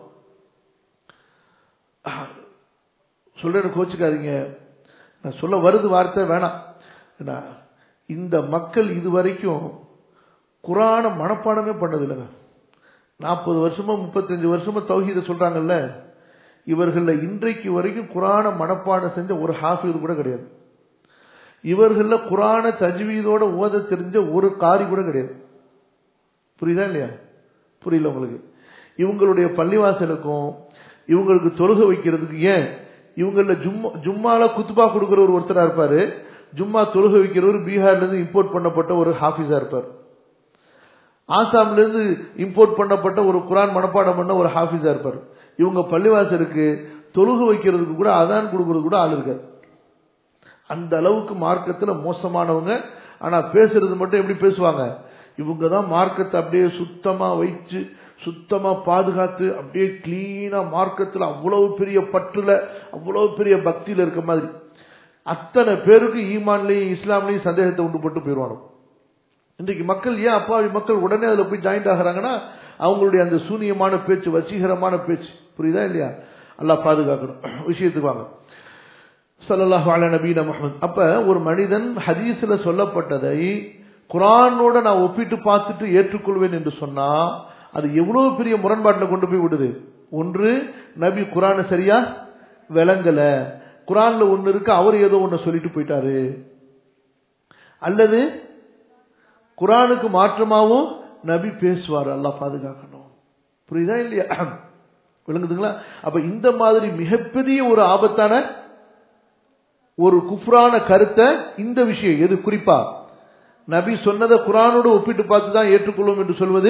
சொல்றேன்னு கோச்சுக்காதீங்க நான் சொல்ல வருது வார்த்தை வேணாம் இந்த மக்கள் இது வரைக்கும் குரான மனப்பாடமே பண்ணது இல்லைங்க நாற்பது வருஷமா முப்பத்தஞ்சு வருஷமா தௌஹீத சொல்றாங்கல்ல இவர்கள இன்றைக்கு வரைக்கும் குரான மனப்பாடம் செஞ்ச ஒரு ஹாஃபிது கூட கிடையாது இவர்கள குரான தஜ்வீதோட ஓத தெரிஞ்ச ஒரு காரி கூட கிடையாது புரியுதா இல்லையா புரியல உங்களுக்கு இவங்களுடைய பள்ளிவாசலுக்கும் இவங்களுக்கு தொழுகை வைக்கிறதுக்கு ஏன் இவங்கள ஜும்மா ஜும்மால குத்துபா கொடுக்குற ஒரு ஒருத்தரா இருப்பாரு ஜும்மா தொழுகை வைக்கிறவர் பீகார்ல இருந்து இம்போர்ட் பண்ணப்பட்ட ஒரு ஹாஃபிஸா இருப்பார் ஆசாம்ல இருந்து இம்போர்ட் பண்ணப்பட்ட ஒரு குரான் மனப்பாடம் பண்ண ஒரு ஹாஃபிஸா இருப்பார் இவங்க பள்ளிவாசலுக்கு தொழுகு வைக்கிறதுக்கு கூட அதான் கொடுக்கறது கூட ஆள் இருக்காது அந்த அளவுக்கு மார்க்கத்துல மோசமானவங்க ஆனா பேசுறது மட்டும் எப்படி பேசுவாங்க இவங்க தான் மார்க்கத்தை அப்படியே சுத்தமா வச்சு சுத்தமா பாதுகாத்து அப்படியே கிளீனா மார்க்கத்துல அவ்வளவு பெரிய பற்றுல அவ்வளவு பெரிய பக்தியில இருக்க மாதிரி அத்தனை பேருக்கு ஈமான்லயும் இஸ்லாம்லயும் சந்தேகத்தை உண்டு போட்டு போயிடுவானோ இன்றைக்கு மக்கள் ஏன் அப்பாவி மக்கள் உடனே அதுல போய் ஜாயிண்ட் ஆகிறாங்கன்னா அவங்களுடைய அந்த சூனியமான பேச்சு வசீகரமான பேச்சு புரியுதா இல்லையா அல்லா பாதுகாக்கணும் விஷயத்துக்கு வாங்க சல்லாஹ் அல நபீன முகமது அப்ப ஒரு மனிதன் ஹதீஸ்ல சொல்லப்பட்டதை குரானோட நான் ஒப்பிட்டு பார்த்துட்டு ஏற்றுக்கொள்வேன் என்று சொன்னா அது எவ்வளவு பெரிய முரண்பாட்டில் கொண்டு போய் விடுது ஒன்று நபி குரான சரியா விளங்கல குரான்ல ஒன்னு இருக்கு அவர் ஏதோ ஒன்னு சொல்லிட்டு போயிட்டாரு அல்லது குரானுக்கு மாற்றமாவும் நபி பேசுவார் அல்லாஹ் பாதுகாக்கணும் புரியுதா இல்லையா விளங்குதுங்களா அப்ப இந்த மாதிரி மிகப்பெரிய ஒரு ஆபத்தான ஒரு குஃப்ரான கருத்தை இந்த விஷயம் எது குறிப்பா நபி சொன்னதை குரானோடு ஒப்பிட்டு பார்த்து தான் ஏற்றுக்கொள்ளும் என்று சொல்வது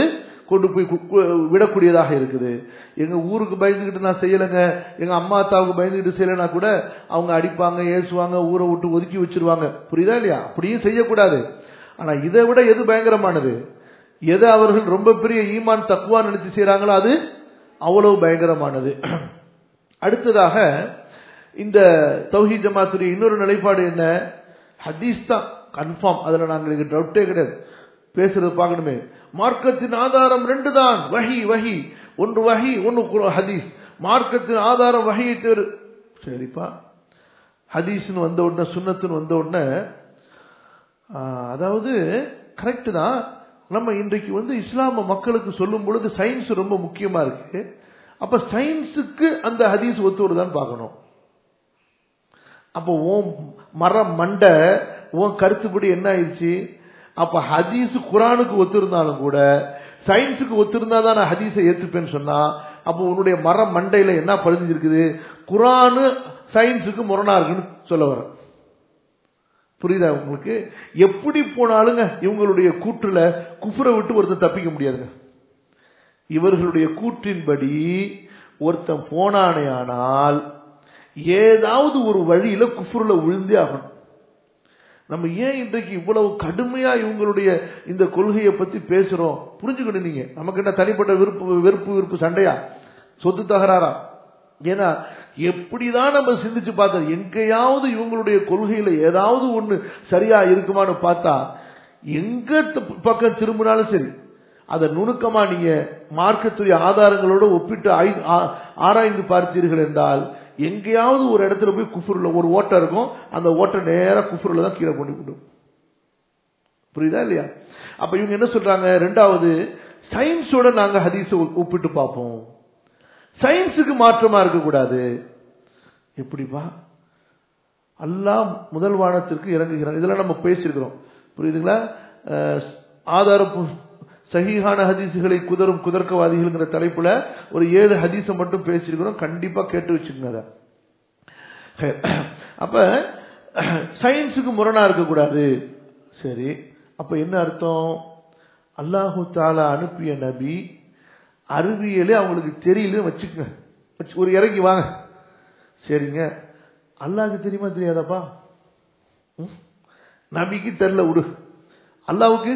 கொண்டு போய் கு- கு- விடக்கூடியதாக இருக்குது எங்க ஊருக்கு பயந்துகிட்டு நான் செய்யலைங்க எங்க அம்மா அத்தாவுக்கு பயந்துகிட்டு செய்யலைன்னா கூட அவங்க அடிப்பாங்க ஏசுவாங்க ஊரை விட்டு ஒதுக்கி வச்சிருவாங்க புரியுதா இல்லையா அப்படியும் செய்யக்கூடாது ஆனா இதை விட எது பயங்கரமானது எதை அவர்கள் ரொம்ப பெரிய ஈமான் தக்குவா நினைச்சு செய்றாங்களோ அது அவ்வளவு பயங்கரமானது அடுத்ததாக இந்த தௌஹீத் ஜமாத்துடைய இன்னொரு நிலைப்பாடு என்ன ஹதீஸ் தான் கன்ஃபார்ம் அதுல நாங்களுக்கு டவுட்டே கிடையாது பேசுறது பார்க்கணுமே மார்க்கத்தின் ஆதாரம் ரெண்டு தான் வஹி வஹி ஒன்று வஹி ஒன்று குர்- ஹதீஸ் மார்க்கத்தின் ஆதாரம் வஹியை தேர் சரிப்பா ஹதீஸ்னு வந்த உடனே சுன்னத்துன்னு வந்த உடனே ஆஹ், அதாவது கரெக்ட் தான் நம்ம இன்றைக்கு வந்து இஸ்லாம மக்களுக்கு சொல்லும் பொழுது சயின்ஸ் ரொம்ப முக்கியமா இருக்கு அப்ப சயின்ஸுக்கு அந்த ஹதீஸ் ஒத்து வருதான்னு பார்க்கணும் அப்போ ஓம் மரம் மண்டை உன் கருத்துப்படி என்ன ஆயிடுச்சு அப்ப ஹதீஸ் குரானுக்கு ஒத்திருந்தாலும் கூட சயின்ஸுக்கு ஒத்திருந்தா தான் நான் ஹதீஸை ஏத்துப்பேன்னு சொன்னா அப்போ உன்னுடைய மரம் மண்டையில என்ன பதிஞ்சிருக்குது குரானு சயின்ஸுக்கு முரணா இருக்குன்னு சொல்ல வர புரியுதா உங்களுக்கு எப்படி போனாலுங்க இவங்களுடைய கூற்றுல குஃப்ரை விட்டு ஒருத்தன் தப்பிக்க முடியாதுங்க இவர்களுடைய கூற்றின்படி ஒருத்தன் போனானே ஆனால் ஏதாவது ஒரு வழியில குஃப்ருல விழுந்தே ஆகணும் நம்ம ஏன் இன்றைக்கு இவ்வளவு கடுமையா இவங்களுடைய இந்த கொள்கையை பத்தி பேசுறோம் புரிஞ்சுக்கணும் நீங்க நமக்கு என்ன தனிப்பட்ட விருப்பு வெறுப்பு விருப்பு சண்டையா சொத்து தகராறா ஏன்னா எப்படிதான் நம்ம சிந்திச்சு பார்த்தோம் எங்கேயாவது இவங்களுடைய கொள்கையில ஏதாவது ஒண்ணு சரியா இருக்குமான்னு பார்த்தா எங்க த- பக்கம் திரும்பினாலும் சரி அதை நுணுக்கமா நீங்க மார்க்கத்துடைய ஆதாரங்களோட ஒப்பிட்டு ஆய்- ஆ- ஆராய்ந்து பார்த்தீர்கள் என்றால் எங்கேயாவது ஒரு இடத்துல போய் குஃபுர்ல ஒரு ஓட்டை இருக்கும் அந்த ஓட்டை நேரா குஃபுர்ல தான் கீழே கொண்டு விடும் புரியுதா இல்லையா அப்ப இவங்க என்ன சொல்றாங்க ரெண்டாவது சயின்ஸோட நாங்க ஹதீஸை ஒ- ஒப்பிட்டு பார்ப்போம் சயின்ஸுக்கு மாற்றமா இருக்கக்கூடாது எப்படிப்பா அல்லாஹ் முதல் வானத்திற்கு இறங்குகிறான் இதெல்லாம் நம்ம பேசியிருக்கிறோம் புரியுதுங்களா அஹ், ஆதார பு- சஹீஹான ஹதீஸுகளை குதரும் குதர்க்கவாதிகள்ங்கிற தலைப்புல ஒரு ஏழு ஹதீஸை மட்டும் பேசியிருக்கிறோம் கண்டிப்பா கேட்டு வச்சுக்கோங்க அதை அப்ப சயின்ஸுக்கு முரணா இருக்கக்கூடாது சரி அப்ப என்ன அர்த்தம் அல்லாஹு தாலா அனுப்பிய நபி அறிவியலே அவங்களுக்கு தெரியலன்னு வச்சுக்கங்க வச்சு- ஒரு இறங்கி வாங்க சரிங்க அல்லாஹ்க்கு தெரியுமா தெரியாதாப்பா ம்? நபிக்கு தெரியல விடு அல்லாவுக்கு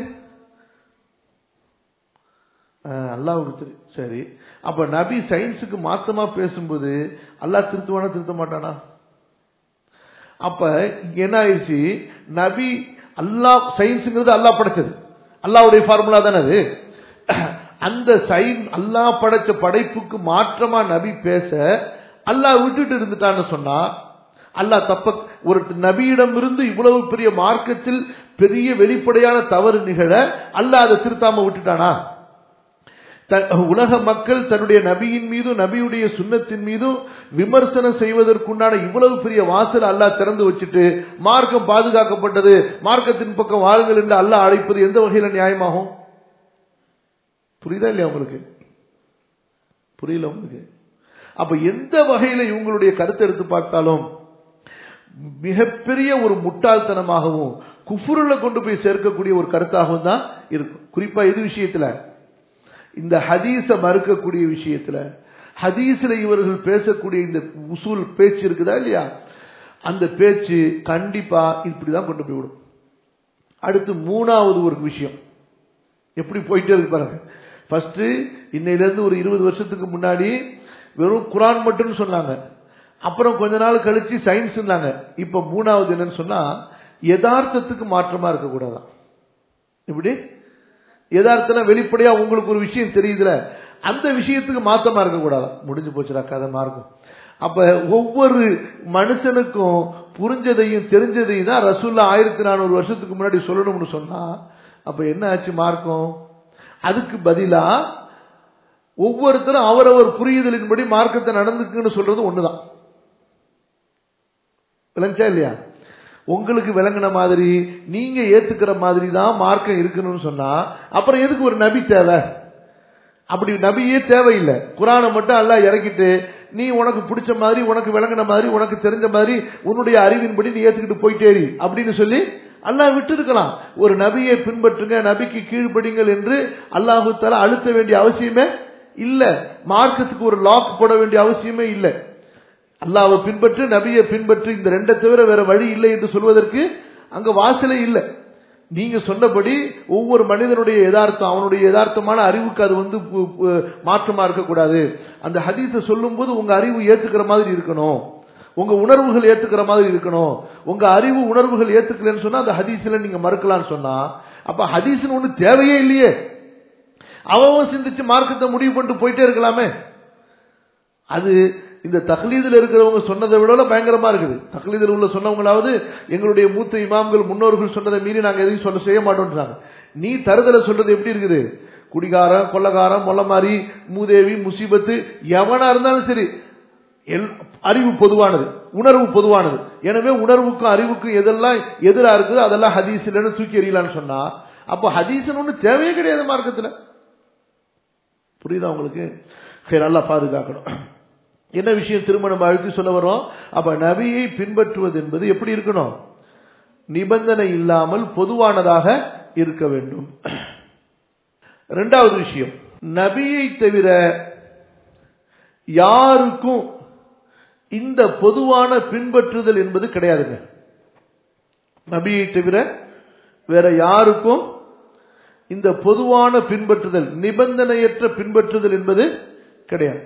அஹ், அல்லாஹ்வுக்கு தெரியும் சரி அப்ப நபி சயின்ஸுக்கு மாத்தமா பேசும்போது அல்லாஹ் திருத்துவானா திருத்த மாட்டானா அப்ப என்ன ஆயிடுச்சு நபி அல்லாஹ் சயின்ஸுங்கிறது அல்லாஹ் படைச்சது அல்லாஹ்வுடைய ஃபார்முலா தானே அது அந்த சயின் அல்லாஹ் படைச்ச படைப்புக்கு மாற்றமா நபி பேச அல்லாஹ் விட்டுட்டு இருந்துட்டான்னு சொன்னா அல்லாஹ் தப்ப ஒரு நபியிடம் இருந்து இவ்வளவு பெரிய மார்க்கத்தில் பெரிய வெளிப்படையான தவறு நிகழ அல்லாஹ் அதை திருத்தாம விட்டுட்டானா த- உலக மக்கள் தன்னுடைய நபியின் மீதும் நபியுடைய சுன்னத்தின் மீதும் விமர்சனம் செய்வதற்குண்டான இவ்வளவு பெரிய வாசல் அல்லாஹ் திறந்து வச்சுட்டு மார்க்கம் பாதுகாக்கப்பட்டது மார்க்கத்தின் பக்கம் வாருங்கள் என்று அல்லாஹ் அழைப்பது எந்த வகையில நியாயமாகும் புரியுதா இல்லையா உங்களுக்கு புரியல உங்களுக்கு அப்ப எந்த வகையில இவங்களுடைய கருத்தை எடுத்து பார்த்தாலும் மிகப்பெரிய ஒரு முட்டாள்தனமாகவும் குஃபுருல கொண்டு போய் சேர்க்கக்கூடிய ஒரு கருத்தாகவும் தான் இருக்கும் குறிப்பா எது விஷயத்துல இந்த ஹதீஸ மறுக்கக்கூடிய விஷயத்துல ஹதீஸ்ல இவர்கள் பேசக்கூடிய இந்த உசூல் பேச்சு இருக்குதா இல்லையா அந்த பேச்சு கண்டிப்பா இப்படிதான் கொண்டு போய் விடும் அடுத்து மூணாவது ஒரு விஷயம் எப்படி போயிட்டே இருக்கு பாருங்க ஃபர்ஸ்ட் இன்னையில இருந்து ஒரு இருபது வருஷத்துக்கு முன்னாடி வெறும் குரான் மட்டும் சொன்னாங்க அப்புறம் கொஞ்ச நாள் கழிச்சு சயின்ஸ் இப்ப மூணாவது என்னன்னு சொன்னா யதார்த்தத்துக்கு மாற்றமா இருக்கக்கூடாதான் இப்படி யதார்த்தம் வெளிப்படையா உங்களுக்கு ஒரு விஷயம் தெரியுதுல அந்த விஷயத்துக்கு மாத்தமா இருக்கக்கூடாது முடிஞ்சு போச்சுடா கதை மார்க்கும் அப்ப ஒவ்வொரு மனுஷனுக்கும் புரிஞ்சதையும் தெரிஞ்சதையும் தான் ரசூல்லா ஆயிரத்தி நானூறு வருஷத்துக்கு முன்னாடி சொல்லணும்னு சொன்னா அப்ப என்ன ஆச்சு மார்க்கம் அதுக்கு பதிலா ஒவ்வொருத்தரும் அவரவர் புரியுதலின்படி மார்க்கத்தை நடந்துக்குன்னு சொல்றது ஒண்ணுதான் விளங்குச்சா இல்லையா உங்களுக்கு விளங்கின மாதிரி நீங்க ஏத்துக்கிற மாதிரி தான் மார்க்கம் இருக்கணும்னு சொன்னா அப்புறம் எதுக்கு ஒரு நபி தேவை அப்படி நபியே தேவையில்லை குரானை மட்டும் அல்லாஹ் இறக்கிட்டு நீ உனக்கு பிடிச்ச மாதிரி உனக்கு விளங்கின மாதிரி உனக்கு தெரிஞ்ச மாதிரி உன்னுடைய அறிவின்படி நீ ஏத்துக்கிட்டு போயிட்டேரி அப்படின்னு சொல்லி அல்லாஹ் விட்டு இருக்கலாம் ஒரு நபியை பின்பற்றுங்க நபிக்கு கீழ்ப்படிங்கள் என்று அல்லாஹு தலா அழுத்த வேண்டிய அவசியமே இல்ல மார்க்கத்துக்கு ஒரு லாக் போட வேண்டிய அவசியமே இல்லை அல்லாவை பின்பற்று நபியை பின்பற்று இந்த ரெண்டை தவிர வேற வழி இல்லை என்று சொல்வதற்கு அங்க வாசலே இல்லை நீங்க சொன்னபடி ஒவ்வொரு மனிதனுடைய யதார்த்தம் அவனுடைய யதார்த்தமான அறிவுக்கு அது வந்து பு- பு- மாற்றமா இருக்கக்கூடாது அந்த ஹதீஸை சொல்லும் போது உங்க அறிவு ஏத்துக்கிற மாதிரி இருக்கணும் உங்க உணர்வுகள் ஏத்துக்கிற மாதிரி இருக்கணும் உங்க அறிவு உணர்வுகள் ஏத்துக்கலன்னு சொன்னா அந்த ஹதீஸ்ல நீங்க மறுக்கலாம்னு சொன்னா அப்ப ஹதீஸ்னு ஒண்ணு தேவையே இல்லையே அவன் சிந்திச்சு மார்க்கத்தை முடிவு பண்ணிட்டு போயிட்டே இருக்கலாமே அது இந்த தக்லீதில் இருக்கிறவங்க சொன்னதை விட பயங்கரமா இருக்குது தக்லீதில் உள்ள சொன்னவங்களாவது எங்களுடைய மூத்த இமாம்கள் முன்னோர்கள் சொன்னதை மீறி நாங்க எதையும் சொல்ல செய்ய மாட்டோம்ன்றாங்க நீ தருதலை சொல்றது எப்படி இருக்குது குடிகாரன் கொள்ளக்காரன் மொல்லமாரி மூதேவி முசீபத்து எவனா இருந்தாலும் சரி எல்- அறிவு பொதுவானது உணர்வு பொதுவானது எனவே உணர்வுக்கும் அறிவுக்கும் எதெல்லாம் எதிரா இருக்குதோ அதெல்லாம் ஹதீஸ் இல்லைன்னு தூக்கி எறியலான்னு சொன்னா அப்போ ஹதீஸ்னு ஒண்ணு தேவையே கிடையாது மார்க்கத்துல புரியுதா உங்களுக்கு சரி நல்லா பாதுகாக்கணும் என்ன விஷயம் திரும்ப நம்ம அழுத்தி சொல்ல வரோம் அப்ப நபியை பின்பற்றுவது என்பது எப்படி இருக்கணும் நிபந்தனை இல்லாமல் பொதுவானதாக இருக்க வேண்டும் இரண்டாவது விஷயம் நபியை தவிர யாருக்கும் இந்த பொதுவான பின்பற்றுதல் என்பது கிடையாதுங்க நபியை தவிர வேற யாருக்கும் இந்த பொதுவான பின்பற்றுதல் நிபந்தனையற்ற பின்பற்றுதல் என்பது கிடையாது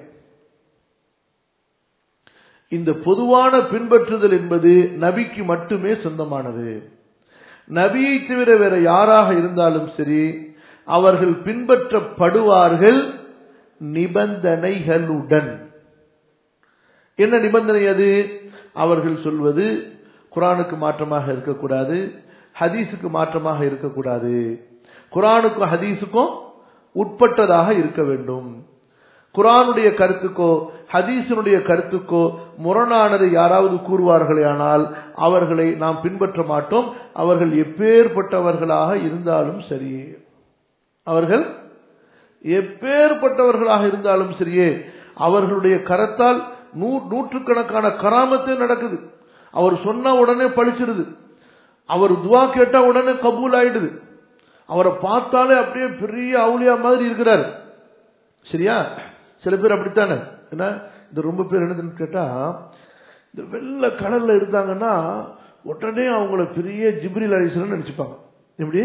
இந்த பொதுவான பின்பற்றுதல் என்பது நபிக்கு மட்டுமே சொந்தமானது நபியை தவிர வேற யாராக இருந்தாலும் சரி அவர்கள் பின்பற்றப்படுவார்கள் நிபந்தனைகளுடன் என்ன நிபந்தனை அது அவர்கள் சொல்வது குரானுக்கு மாற்றமாக இருக்கக்கூடாது ஹதீஸுக்கு மாற்றமாக இருக்கக்கூடாது குரானுக்கும் ஹதீஸுக்கும் உட்பட்டதாக இருக்க வேண்டும் குரானுடைய கருத்துக்கோ ஹதீஸினுடைய கருத்துக்கோ முரணானதை யாராவது கூறுவார்களே ஆனால் அவர்களை நாம் பின்பற்ற மாட்டோம் அவர்கள் எப்பேற்பட்டவர்களாக இருந்தாலும் சரி அவர்கள் எப்பேற்பட்டவர்களாக இருந்தாலும் சரியே அவர்களுடைய கரத்தால் நூ நூற்றுக்கணக்கான கராமத்தே நடக்குது அவர் சொன்ன உடனே பழிச்சிடுது அவர் துவா கேட்டா உடனே கபூல் ஆயிடுது அவரை பார்த்தாலே அப்படியே பெரிய அவுளியா மாதிரி இருக்கிறார் சரியா சில பேர் அப்படித்தானே என்ன இந்த ரொம்ப பேர் என்னதுன்னு கேட்டா இந்த வெள்ளை கடல்ல இருந்தாங்கன்னா உடனே அவங்கள பெரிய ஜிப்ரில் அலிசன் நினைச்சுப்பாங்க எப்படி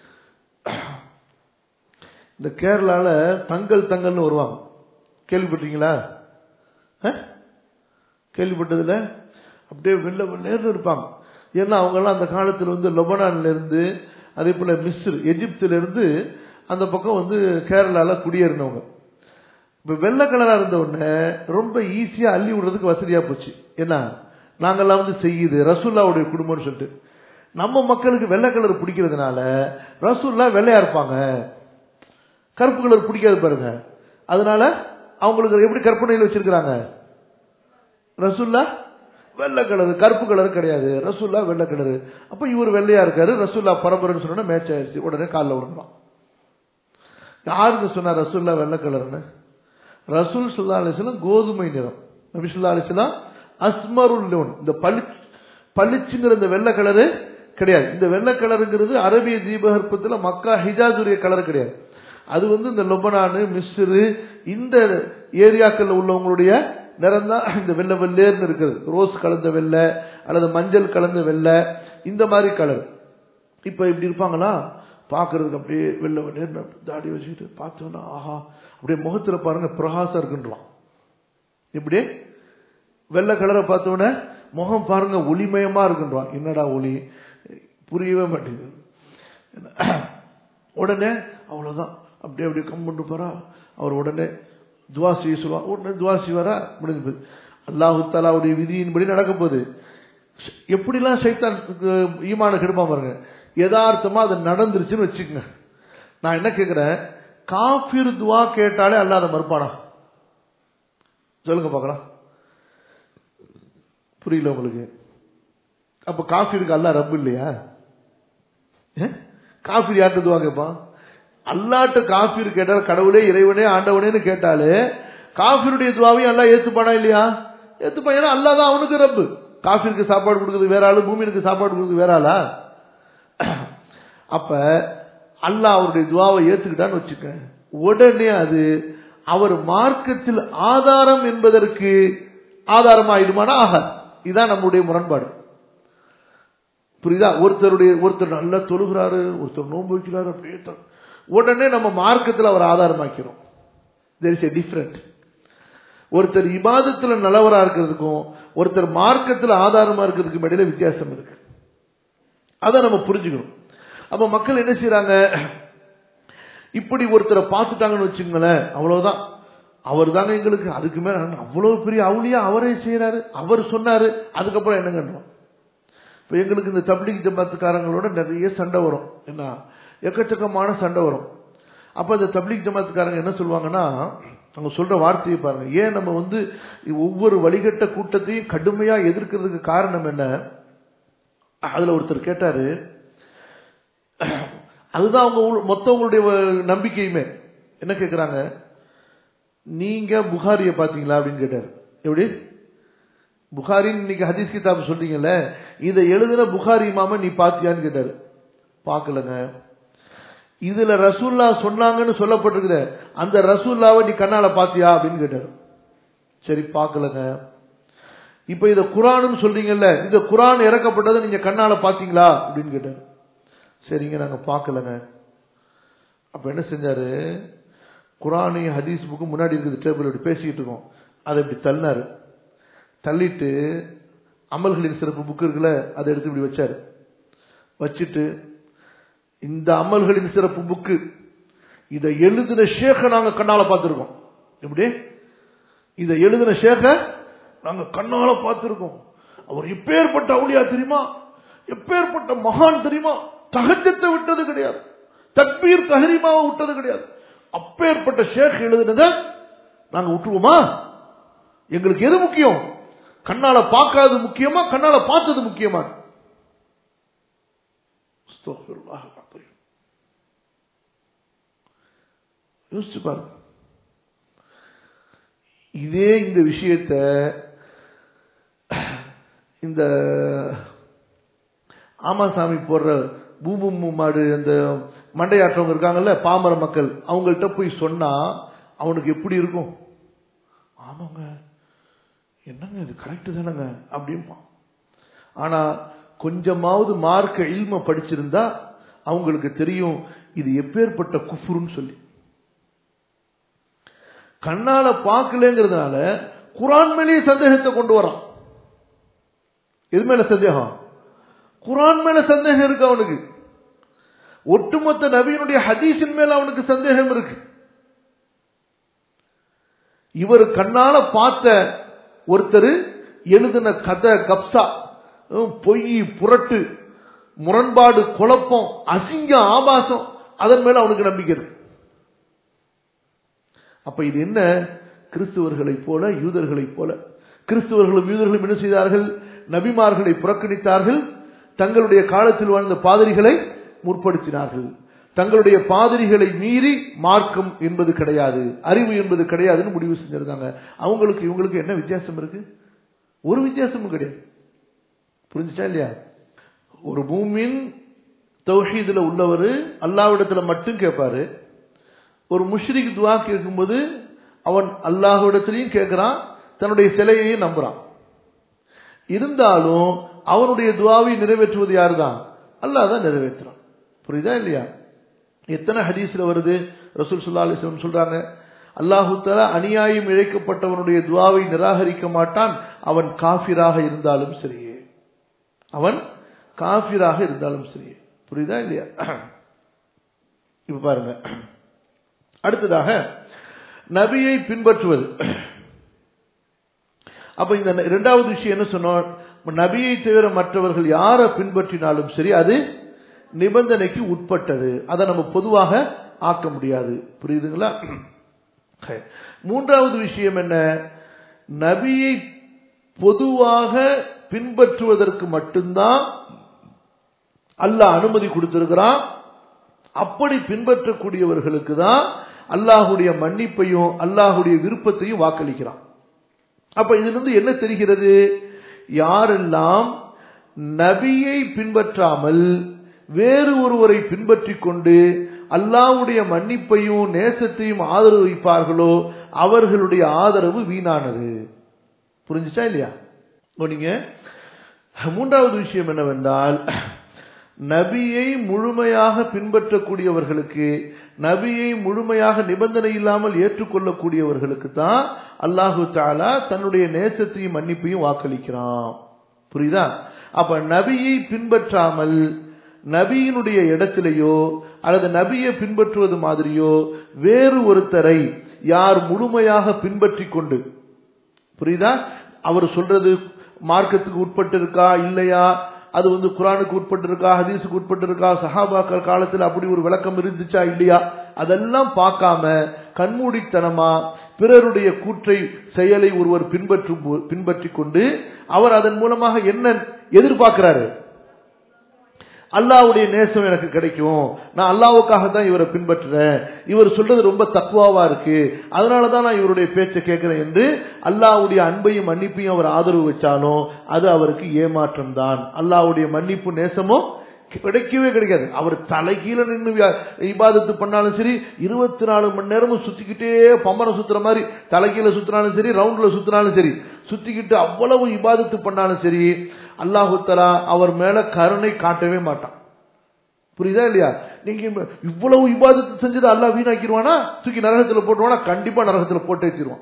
இந்த கேரளால தங்கல் தங்கல்னு வருவாங்க கேள்விப்பட்டீங்களா அஹ்? கேள்விப்பட்டதுல அப்படியே வெள்ள வெள்ளேர்னு இருப்பாங்க ஏன்னா அவங்கெல்லாம் அந்த காலத்தில் வந்து லெபனான்ல இருந்து அதே போல மிஸ்ர் எகிப்துல இருந்து அந்த பக்கம் வந்து கேரளால குடியேறினவங்க இப்ப வெள்ளை கலரா இருந்த உடனே ரொம்ப ஈஸியா அள்ளி விடுறதுக்கு வசதியா போச்சு என்ன நாங்கெல்லாம் வந்து செய்யுது ரசூல்லாவுடைய குடும்பம்னு சொல்லிட்டு நம்ம மக்களுக்கு வெள்ளை கலர் பிடிக்கிறதுனால ரசூல்லா வெள்ளையா இருப்பாங்க கருப்பு கலர் பிடிக்காது பாருங்க அதனால அவங்களுக்கு எப்படி கற்பனையில் வச்சிருக்கிறாங்க ரசுல்லா வெள்ளை கலரு கருப்பு கலர் கிடையாது ரசுல்லா வெள்ளை கலரு அப்ப இவர் வெள்ளையா இருக்காரு ரசுல்லா பரம்பரைன்னு சொன்னா மேட்ச் ஆயிடுச்சு உடனே காலில் விழுந்துடும் யாருக்கு சொன்னா ரசுல்லா வெள்ளை கலர்னு ரசூல் சுல்லா அலிஸ்லாம் கோதுமை நிறம் நபி சுல்லா அலிஸ்லாம் அஸ்மருல் லோன் இந்த பளி பளிச்சுங்கிற இந்த வெள்ளை கலரு கிடையாது இந்த வெள்ளை கலருங்கிறது அரபிய தீபகற்பத்தில் மக்கா ஹிஜாசுரிய கலர் கிடையாது அது வந்து இந்த லொபனானு மிஸ்ரு இந்த ஏரியாக்கள் உள்ளவங்களுடைய நிறம் தான் இந்த வெள்ளை வெள்ளேர்னு இருக்குது ரோஸ் கலந்த வெள்ளை அல்லது மஞ்சள் கலந்த வெள்ளை இந்த மாதிரி கலர் இப்ப இப்படி இருப்பாங்களா பார்க்கறதுக்கு அப்படியே வெள்ளை வெள்ளேர்னு தாடி வச்சுக்கிட்டு பார்த்தோன்னா ஆஹா அப்படியே முகத்துல பாருங்க பிரகாசம் இருக்குன்றான் இப்படி வெள்ளை கலரை பார்த்தோன்னே முகம் பாருங்க ஒளிமயமா இருக்குன்றான் என்னடா ஒளி புரியவே மாட்டேங்குது உடனே அவ்வளவுதான் அப்படியே அப்படியே கம்புண்டு போறா அவர் உடனே துவா செய்ய சொல்லுவான் உடனே துவா செய்வாரா முடிஞ்சு போகுது அல்லாஹு தாலாவுடைய விதியின்படி நடக்க போகுது எப்படிலாம் சைத்தான் ஈமான கெடுமா பாருங்க யதார்த்தமா அது நடந்துருச்சுன்னு வச்சுக்கோங்க நான் என்ன கேட்கிறேன் காஃபிர் துவா கேட்டாலே அல்லாத மறுப்பானா சொல்லுங்க பார்க்கலாம் புரியல உங்களுக்கு அப்ப காஃபிருக்கு அல்லா ரப்பு இல்லையா காஃபிர் யார்கிட்ட துவா கேட்பான் அல்லாட்ட காஃபிர் கேட்டால் கடவுளே இறைவனே ஆண்டவனேன்னு கேட்டாலே காஃபிருடைய துவாவையும் அல்லா ஏத்துப்பானா இல்லையா ஏத்துப்பான் ஏன்னா அல்லா தான் அவனுக்கு ரப்பு காஃபிருக்கு சாப்பாடு கொடுக்குறது வேற ஆளு பூமிக்கு சாப்பாடு கொடுக்குறது வேற ஆளா அப்ப அல்லாஹ் அவருடைய துவாவை ஏத்துக்கிட்டான்னு வச்சுக்க உடனே அது அவர் மார்க்கத்தில் ஆதாரம் என்பதற்கு ஆதாரம் ஆயிடுமானா ஆகாது இதுதான் நம்முடைய முரண்பாடு புரியுதா ஒருத்தருடைய ஒருத்தர் நல்லா தொழுகிறாரு ஒருத்தர் நோன்பு வைக்கிறாரு அப்படியே தொ- உடனே நம்ம மார்க்கத்தில் அவர் ஆதாரமாக்கிறோம் தெர் இஸ் எ டிஃபரெண்ட் ஒருத்தர் இபாதத்துல நல்லவரா இருக்கிறதுக்கும் ஒருத்தர் மார்க்கத்தில் ஆதாரமா இருக்கிறதுக்கும் இடையில வித்தியாசம் இருக்கு அதை நம்ம புரிஞ்சுக்கணும் அப்ப மக்கள் என்ன செய்றாங்க இப்படி ஒருத்தரை பார்த்துட்டாங்கன்னு வச்சுங்களேன் அவ்வளவுதான் அவர் தாங்க எங்களுக்கு அதுக்கு மேல அவ்வளவு பெரிய அவுளியா அவரே செய்யறாரு அவர் சொன்னாரு அதுக்கப்புறம் என்னங்கன்றோம் இப்ப எங்களுக்கு இந்த தப்லீக் ஜமாத்துக்காரங்களோட நிறைய சண்டை வரும் என்ன எக்கச்சக்கமான சண்டை வரும் அப்ப இந்த தப்லீக் ஜமாத்துக்காரங்க என்ன சொல்லுவாங்கன்னா அவங்க சொல்ற வார்த்தையை பாருங்க ஏன் நம்ம வந்து ஒவ்வொரு வழிகட்ட கூட்டத்தையும் கடுமையா எதிர்க்கிறதுக்கு காரணம் என்ன அதுல ஒருத்தர் கேட்டாரு அதுதான் அவங்க உள்- மொத்தவங்களுடைய நம்பிக்கையுமே என்ன கேக்குறாங்க நீங்க புகாரிய பாத்தீங்களா அப்படின்னு கேட்டாரு எப்படி புகாரின்னு இன்னைக்கு ஹதீஸ் கிதாப் சொல்றீங்கல்ல இதை எழுதுன புகாரி இமாம நீ பாத்தியான்னு கேட்டாரு பார்க்கலங்க இதுல ரசூல்லா சொன்னாங்கன்னு சொல்லப்பட்டிருக்குதே அந்த ரசூல்லாவை நீ கண்ணால பாத்தியா அப்படின்னு கேட்டாரு சரி பார்க்கலங்க இப்ப இத குரான்னு சொல்றீங்கல்ல இந்த குரான் இறக்கப்பட்டதை நீங்க கண்ணால பாத்தீங்களா அப்படின்னு கேட்டாரு சரிங்க நாங்க பார்க்கலங்க அப்ப என்ன செஞ்சாரு குரானையும் ஹதீஸ் புக்கு முன்னாடி இருக்குது டேபிள் இப்படி பேசிக்கிட்டு இருக்கோம் அதை இப்படி தள்ளினாரு தள்ளிட்டு அமல்களின் சிறப்பு புக்கு இருக்குல்ல அதை எடுத்து இப்படி வச்சாரு வச்சுட்டு இந்த அமல்களின் சிறப்பு புக்கு இதை எழுதின ஷேக நாங்க கண்ணால பார்த்திருக்கோம் எப்படி இதை எழுதின ஷேக நாங்க கண்ணால பார்த்திருக்கோம் அவர் எப்பேற்பட்ட அவுளியா தெரியுமா எப்பேற்பட்ட மகான் தெரியுமா தகஜத்தை விட்டது கிடையாது தக்பீர் தஹரீமாவை விட்டது கிடையாது அப்பேற்பட்ட ஷேக் எழுதினத நாங்க விட்டுருவோமா எங்களுக்கு எது முக்கியம் கண்ணால பார்க்காதது முக்கியமா கண்ணால பார்த்தது முக்கியமா அஸ்தக்ஃபிருல்லாஹ் அல்-அஸீம். யோசிச்சு பாருங்க இதே இந்த விஷயத்த இந்த ஆமாசாமி போடுற பூபும் மாடு அந்த மண்டையாற்றவங்க இருக்காங்கல்ல பாமர மக்கள் அவங்கள்ட்ட போய் சொன்னா அவனுக்கு எப்படி இருக்கும் ஆமாங்க என்னங்க இது கரெக்டு தானங்க அப்படிம்பான் ஆனா கொஞ்சமாவது மார்க்க இல்ம படிச்சிருந்தா அவங்களுக்கு தெரியும் இது எப்பேற்பட்ட குஃபுருன்னு சொல்லி கண்ணால பார்க்கலங்கிறதுனால குரான் மேலேயே சந்தேகத்தை கொண்டு வரான் எது மேல சந்தேகம் குரான் மேல சந்தேகம் இருக்கு அவனுக்கு ஒட்டுமொத்த நபியினுடைய ஹதீஸின் மேல அவனுக்கு சந்தேகம் இருக்கு இவர் கண்ணால பார்த்த ஒருத்தர் எழுதின கதை கப்சா ஹம், பொய் புரட்டு முரண்பாடு குழப்பம் அசிங்கம் ஆபாசம் அதன் மேல அவனுக்கு நம்பிக்கை இருக்கு அப்ப இது என்ன கிறிஸ்துவர்களைப் போல யூதர்களைப் போல கிறிஸ்துவர்களும் யூதர்களும் என்ன செய்தார்கள் நபிமார்களை புறக்கணித்தார்கள் தங்களுடைய காலத்தில் வாழ்ந்த பாதிரிகளை முற்படுத்தினார்கள் தங்களுடைய பாதிரிகளை மீறி மார்க்கம் என்பது கிடையாது அறிவு என்பது கிடையாதுன்னு முடிவு செஞ்சிருந்தாங்க அவங்களுக்கு இவங்களுக்கு என்ன வித்தியாசம் இருக்கு ஒரு வித்தியாசமும் கிடையாது புரிஞ்சுச்சா இல்லையா ஒரு பூமியின் தௌஹீதுல உள்ளவர் அல்லாவிடத்துல மட்டும் கேட்பாரு ஒரு முஷ்ரிக் துவா கேட்கும்போது அவன் அல்லாஹ்விடத்திலையும் கேட்கிறான் தன்னுடைய சிலையையும் நம்புறான் இருந்தாலும் அவனுடைய துவாவை நிறைவேற்றுவது யாருதான் அல்லாஹ் தான் நிறைவேற்றுறான் புரியுதா இல்லையா எத்தனை ஹதீஸ்ல வருது ரசூல் சுல்லா அலிஸ்லம் சொல்றாங்க அல்லாஹு தஆலா அநியாயம் இழைக்கப்பட்டவனுடைய துவாவை நிராகரிக்க மாட்டான் அவன் காஃபிராக இருந்தாலும் சரியே அவன் காஃபிராக இருந்தாலும் சரியே புரியுதா இல்லையா இப்ப பாருங்க அடுத்ததாக நபியை பின்பற்றுவது அப்ப இந்த இரண்டாவது விஷயம் என்ன சொன்னோம் நபியை தவிர மற்றவர்கள் யாரை பின்பற்றினாலும் சரி அது நிபந்தனைக்கு உட்பட்டது அதை நம்ம பொதுவாக ஆக்க முடியாது புரியுதுங்களா சரி. மூன்றாவது விஷயம் என்ன நபியை பொதுவாக பின்பற்றுவதற்கு மட்டும்தான் அல்லாஹ் அனுமதி கொடுத்திருக்கிறான் அப்படி பின்பற்றக்கூடியவர்களுக்கு தான் அல்லாஹுடைய மன்னிப்பையும் அல்லாஹுடைய விருப்பத்தையும் வாக்களிக்கிறான் அப்ப இதிலிருந்து என்ன தெரிகிறது யாரெல்லாம் நபியை பின்பற்றாமல் வேறு ஒருவரை பின்பற்றி கொண்டு அல்லாவுடைய மன்னிப்பையும் நேசத்தையும் ஆதரவு வைப்பார்களோ அவர்களுடைய ஆதரவு வீணானது புரிஞ்சுச்சா இல்லையா நீங்க மூன்றாவது விஷயம் என்னவென்றால் நபியை முழுமையாக பின்பற்றக்கூடியவர்களுக்கு நபியை முழுமையாக நிபந்தனை இல்லாமல் ஏற்றுக்கொள்ளக்கூடியவர்களுக்கு தான் அல்லாஹு தாலா தன்னுடைய நேசத்தையும் மன்னிப்பையும் வாக்களிக்கிறான் புரியுதா அப்ப நபியை பின்பற்றாமல் நபியினுடைய இடத்திலேயோ அல்லது நபியை பின்பற்றுவது மாதிரியோ வேறு ஒருத்தரை யார் முழுமையாக பின்பற்றி கொண்டு புரியுதா அவர் சொல்றது மார்க்கத்துக்கு உட்பட்டு இருக்கா இல்லையா அது வந்து குரானுக்கு உட்பட்டு இருக்கா ஹதீஸுக்கு உட்பட்டு இருக்கா சஹாபாக்கள் காலத்தில் அப்படி ஒரு விளக்கம் இருந்துச்சா இல்லையா அதெல்லாம் பார்க்காம கண்மூடித்தனமா பிறருடைய கூற்றை செயலை ஒருவர் பின்பற்றும் பின்பற்றி கொண்டு அவர் அதன் மூலமாக என்ன எதிர்பார்க்கிறாரு அல்லாவுடைய நேசம் எனக்கு கிடைக்கும் நான் அல்லாவுக்காக தான் இவரை பின்பற்றுறேன் இவர் சொல்றது ரொம்ப தக்குவாவா இருக்கு அதனாலதான் நான் இவருடைய பேச்சை கேட்கிறேன் என்று அல்லாவுடைய அன்பையும் மன்னிப்பையும் அவர் ஆதரவு வச்சாலும் அது அவருக்கு ஏமாற்றம் தான் அல்லாவுடைய மன்னிப்பு நேசமோ கிடைக்கவே கிடைக்காது அவர் தலைகீழ நின்று இபாதத்து பண்ணாலும் சரி இருபத்தி நாலு மணி நேரமும் சுத்திக்கிட்டே பம்பரம் சுத்துற மாதிரி தலைகீழ சுத்தினாலும் சரி ரவுண்ட்ல சுத்தினாலும் சரி சுத்திக்கிட்டு அவ்வளவு இபாதத்து பண்ணாலும் சரி அல்லாஹு தலா அவர் மேல கருணை காட்டவே மாட்டான் புரியுதா இல்லையா நீங்க இவ்வளவு இபாதத்து செஞ்சது அல்லாஹ் வீணாக்கிடுவானா தூக்கி நரகத்துல போட்டுருவானா கண்டிப்பா நரகத்துல போட்டு வச்சிருவான்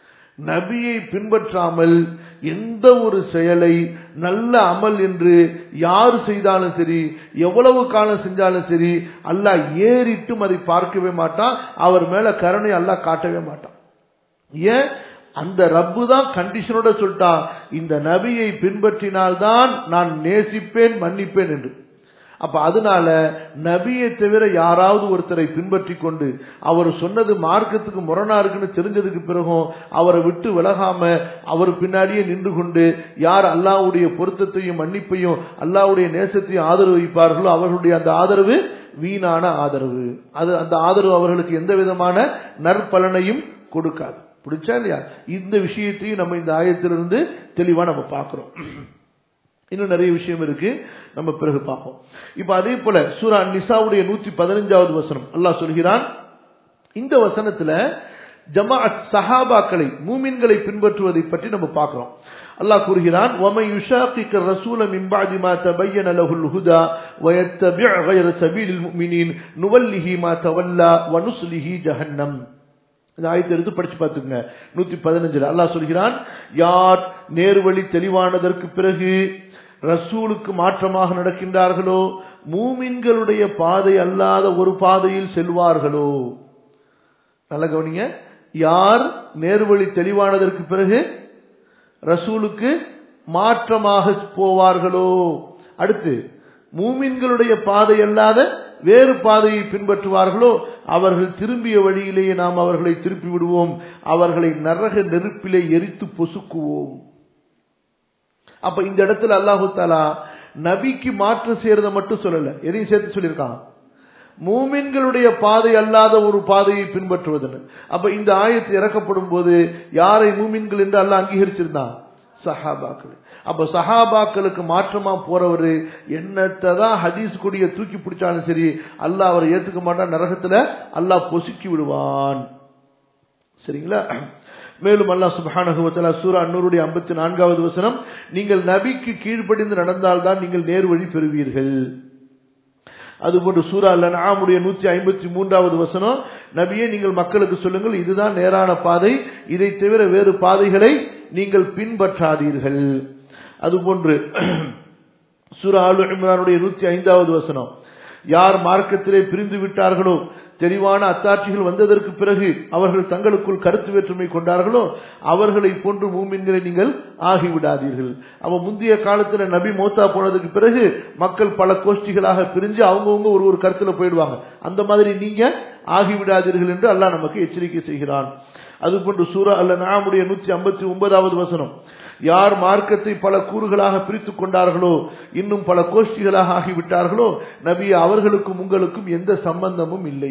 நபியை பின்பற்றாமல் எந்த ஒரு செயலை நல்ல அமல் என்று யார் செய்தாலும் சரி எவ்வளவு காலம் செஞ்சாலும் சரி அல்லாஹ் ஏறிட்டும் அதை பார்க்கவே மாட்டான் அவர் மேல கருணை அல்லாஹ் காட்டவே மாட்டான் ஏன் அந்த ரப்பு தான் கண்டிஷனோட சொல்லிட்டான் இந்த நபியை பின்பற்றினால்தான் நான் நேசிப்பேன் மன்னிப்பேன் என்று அப்ப அதனால நபியை தவிர யாராவது ஒருத்தரை பின்பற்றி கொண்டு அவர் சொன்னது மார்க்கத்துக்கு முரணா இருக்குன்னு தெரிஞ்சதுக்கு பிறகும் அவரை விட்டு விலகாம அவர் பின்னாடியே நின்று கொண்டு யார் அல்லாவுடைய பொருத்தத்தையும் மன்னிப்பையும் அல்லாவுடைய நேசத்தையும் ஆதரவு வைப்பார்களோ அவர்களுடைய அந்த ஆதரவு வீணான ஆதரவு அது அந்த ஆதரவு அவர்களுக்கு எந்த விதமான நற்பலனையும் கொடுக்காது பிடிச்சா இல்லையா இந்த விஷயத்தையும் நம்ம இந்த ஆயத்திலிருந்து தெளிவா நம்ம பார்க்கிறோம் இன்னும் நிறைய விஷயம் இருக்கு நம்ம பிறகு பார்ப்போம் இப்ப அதே போல சூரா நிசாவுடைய நூத்தி பதினஞ்சாவது வசனம் அல்லாஹ் சொல்கிறான் இந்த வசனத்துல ஜமாஅத் சஹாபாக்களை மூமின்களை பின்பற்றுவதை பற்றி நம்ம பார்க்கிறோம் அல்லாஹ் கூறுகிறான் وَمَن يُشَاقِقِ الرَّسُولَ مِن بَعْدِ مَا تَبَيَّنَ لَهُ الْهُدَى وَيَتَّبِعْ غَيْرَ سَبِيلِ الْمُؤْمِنِينَ نُوَلِّهِ مَا تَوَلَّى وَنُصْلِهِ جَهَنَّمَ இந்த ஆயத்தை எடுத்து படிச்சு பார்த்துக்கங்க நூத்தி பதினஞ்சுல அல்லாஹ் சொல்கிறான் யார் நேர்வழி தெளிவானதற்கு பிறகு ரசூலுக்கு மாற்றமாக நடக்கின்றார்களோ மூமின்களுடைய பாதை அல்லாத ஒரு பாதையில் செல்வார்களோ நல்ல கவனிங்க யார் நேர்வழி தெளிவானதற்கு பிறகு ரசூலுக்கு மாற்றமாக போவார்களோ அடுத்து மூமின்களுடைய பாதை அல்லாத வேறு பாதையை பின்பற்றுவார்களோ அவர்கள் திரும்பிய வழியிலேயே நாம் அவர்களை திருப்பி விடுவோம் அவர்களை நரக நெருப்பிலே எரித்து பொசுக்குவோம் அப்ப இந்த இடத்துல அல்லாஹு தாலா நபிக்கு மாற்றம் செய்யறத மட்டும் சொல்லல எதையும் சேர்த்து சொல்லியிருக்கான் மூமின்களுடைய பாதை அல்லாத ஒரு பாதையை பின்பற்றுவதுன்னு அப்ப இந்த ஆயத்து இறக்கப்படும் போது யாரை மூமின்கள் என்று அல்ல அங்கீகரிச்சிருந்தான் சஹாபாக்கள் அப்ப சஹாபாக்களுக்கு மாற்றமா போறவரு என்னத்தை தான் ஹதீஸ் கொடிய தூக்கி பிடிச்சாலும் சரி அல்லாஹ் அவரை ஏத்துக்க மாட்டான் நரகத்துல அல்லாஹ் பொசுக்கி விடுவான் சரிங்களா மேலும் அல்லாஹ் சுபானகுவத்தலா சூரா அன்னூருடைய ஐம்பத்தி நான்காவது வசனம் நீங்கள் நபிக்கு கீழ்ப்படிந்து நடந்தால்தான் நீங்கள் நேர்வழி பெறுவீர்கள் அதுபோன்று சூரா அல்லாமுடைய நூத்தி ஐம்பத்தி மூன்றாவது வசனம் நபியே நீங்கள் மக்களுக்கு சொல்லுங்கள் இதுதான் நேரான பாதை இதை தவிர வேறு பாதைகளை நீங்கள் பின்பற்றாதீர்கள் அதுபோன்று சூரா ஆலு இம்ரானுடைய நூத்தி ஐந்தாவது வசனம் யார் மார்க்கத்திலே பிரிந்து விட்டார்களோ தெளிவான அத்தாட்சிகள் வந்ததற்கு பிறகு அவர்கள் தங்களுக்குள் கருத்து வேற்றுமை கொண்டார்களோ அவர்களை போன்று மூமின்களை நீங்கள் ஆகிவிடாதீர்கள் அவ முந்தைய காலத்துல நபி மோத்தா போனதுக்கு பிறகு மக்கள் பல கோஷ்டிகளாக பிரிஞ்சு அவங்கவுங்க ஒரு ஒரு கருத்துல போயிடுவாங்க அந்த மாதிரி நீங்க ஆகிவிடாதீர்கள் என்று அல்லாஹ் நமக்கு எச்சரிக்கை செய்கிறான் அதுபோன்று சூரா அல்ல நாமுடைய நூத்தி ஐம்பத்தி ஒன்பதாவது வசனம் யார் மார்க்கத்தை பல கூறுகளாக பிரித்துக் கொண்டார்களோ இன்னும் பல கோஷ்டிகளாக ஆகிவிட்டார்களோ நபி அவர்களுக்கும் உங்களுக்கும் எந்த சம்பந்தமும் இல்லை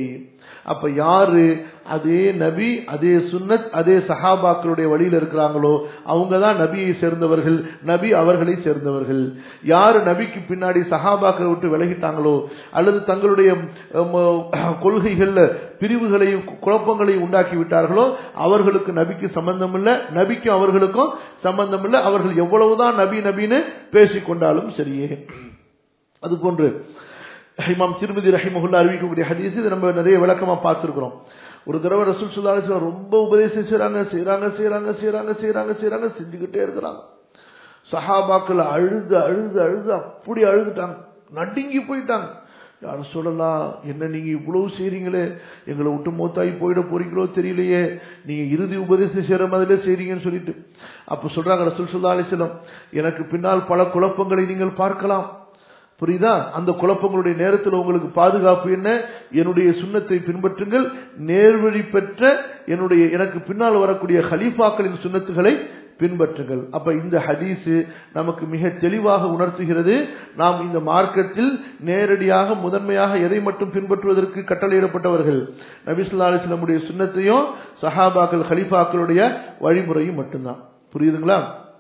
அப்ப யாரு அதே நபி அதே சுன்னத் அதே சஹாபாக்களுடைய வழியில் இருக்கிறாங்களோ அவங்க தான் நபியை சேர்ந்தவர்கள் நபி அவர்களை சேர்ந்தவர்கள் யாரு நபிக்கு பின்னாடி சஹாபாக்களை விட்டு விலகிட்டாங்களோ அல்லது தங்களுடைய ஹம், கொள்கைகள்ல பிரிவுகளையும் குழப்பங்களையும் உண்டாக்கி விட்டார்களோ அவர்களுக்கு நபிக்கு சம்பந்தம் இல்லை நபிக்கும் அவர்களுக்கும் சம்பந்தம் இல்லை அவர்கள் எவ்வளவுதான் நபி நபின்னு பேசிக்கொண்டாலும் சரியே அது போன்று இமாம் திருமதி ரஹிமஹுல்லா அறிவிக்கக்கூடிய ஹதீஸ் இது நம்ம நிறைய விளக்கமா பார்த்திருக்கிறோம் ஒரு தடவை ரசூல் சுல்லா அலிஸ்லாம் ரொம்ப உபதேசம் செய்றாங்க செய்றாங்க செய்றாங்க செய்றாங்க செய்றாங்க செய்றாங்க செஞ்சுக்கிட்டே இருக்கிறாங்க சஹாபாக்கள் அழுது அழுது அழுது அப்படி அழுதுட்டாங்க நடுங்கி போயிட்டாங்க யாரும் சொல்லலாம் என்ன நீங்க இவ்வளவு செய்றீங்களே எங்களை விட்டு மூத்தாகி போயிட போறீங்களோ தெரியலையே நீங்க இறுதி உபதேசம் செய்யற மாதிரிலே செய்றீங்கன்னு சொல்லிட்டு அப்ப சொல்றாங்க ரசூல் சுல்லா அலிஸ்லாம் எனக்கு பின்னால் பல குழப்பங்களை நீங்கள் பார்க்கலாம் புரியுதா அந்த குழப்பங்களுடைய நேரத்தில் உங்களுக்கு பாதுகாப்பு என்ன என்னுடைய சுண்ணத்தை பின்பற்றுங்கள் நேர்வழி பெற்ற என்னுடைய எனக்கு பின்னால் வரக்கூடிய ஹலீஃபாக்களின் சுண்ணத்துகளை பின்பற்றுங்கள் அப்ப இந்த ஹதீஸ் நமக்கு மிக தெளிவாக உணர்த்துகிறது நாம் இந்த மார்க்கத்தில் நேரடியாக முதன்மையாக எதை மட்டும் பின்பற்றுவதற்கு கட்டளையிடப்பட்டவர்கள் நபிசுல்லா அலிஸ்லமுடைய சுண்ணத்தையும் சஹாபாக்கள் ஹலீஃபாக்களுடைய வழிமுறையும் மட்டும்தான் புரியுதுங்களா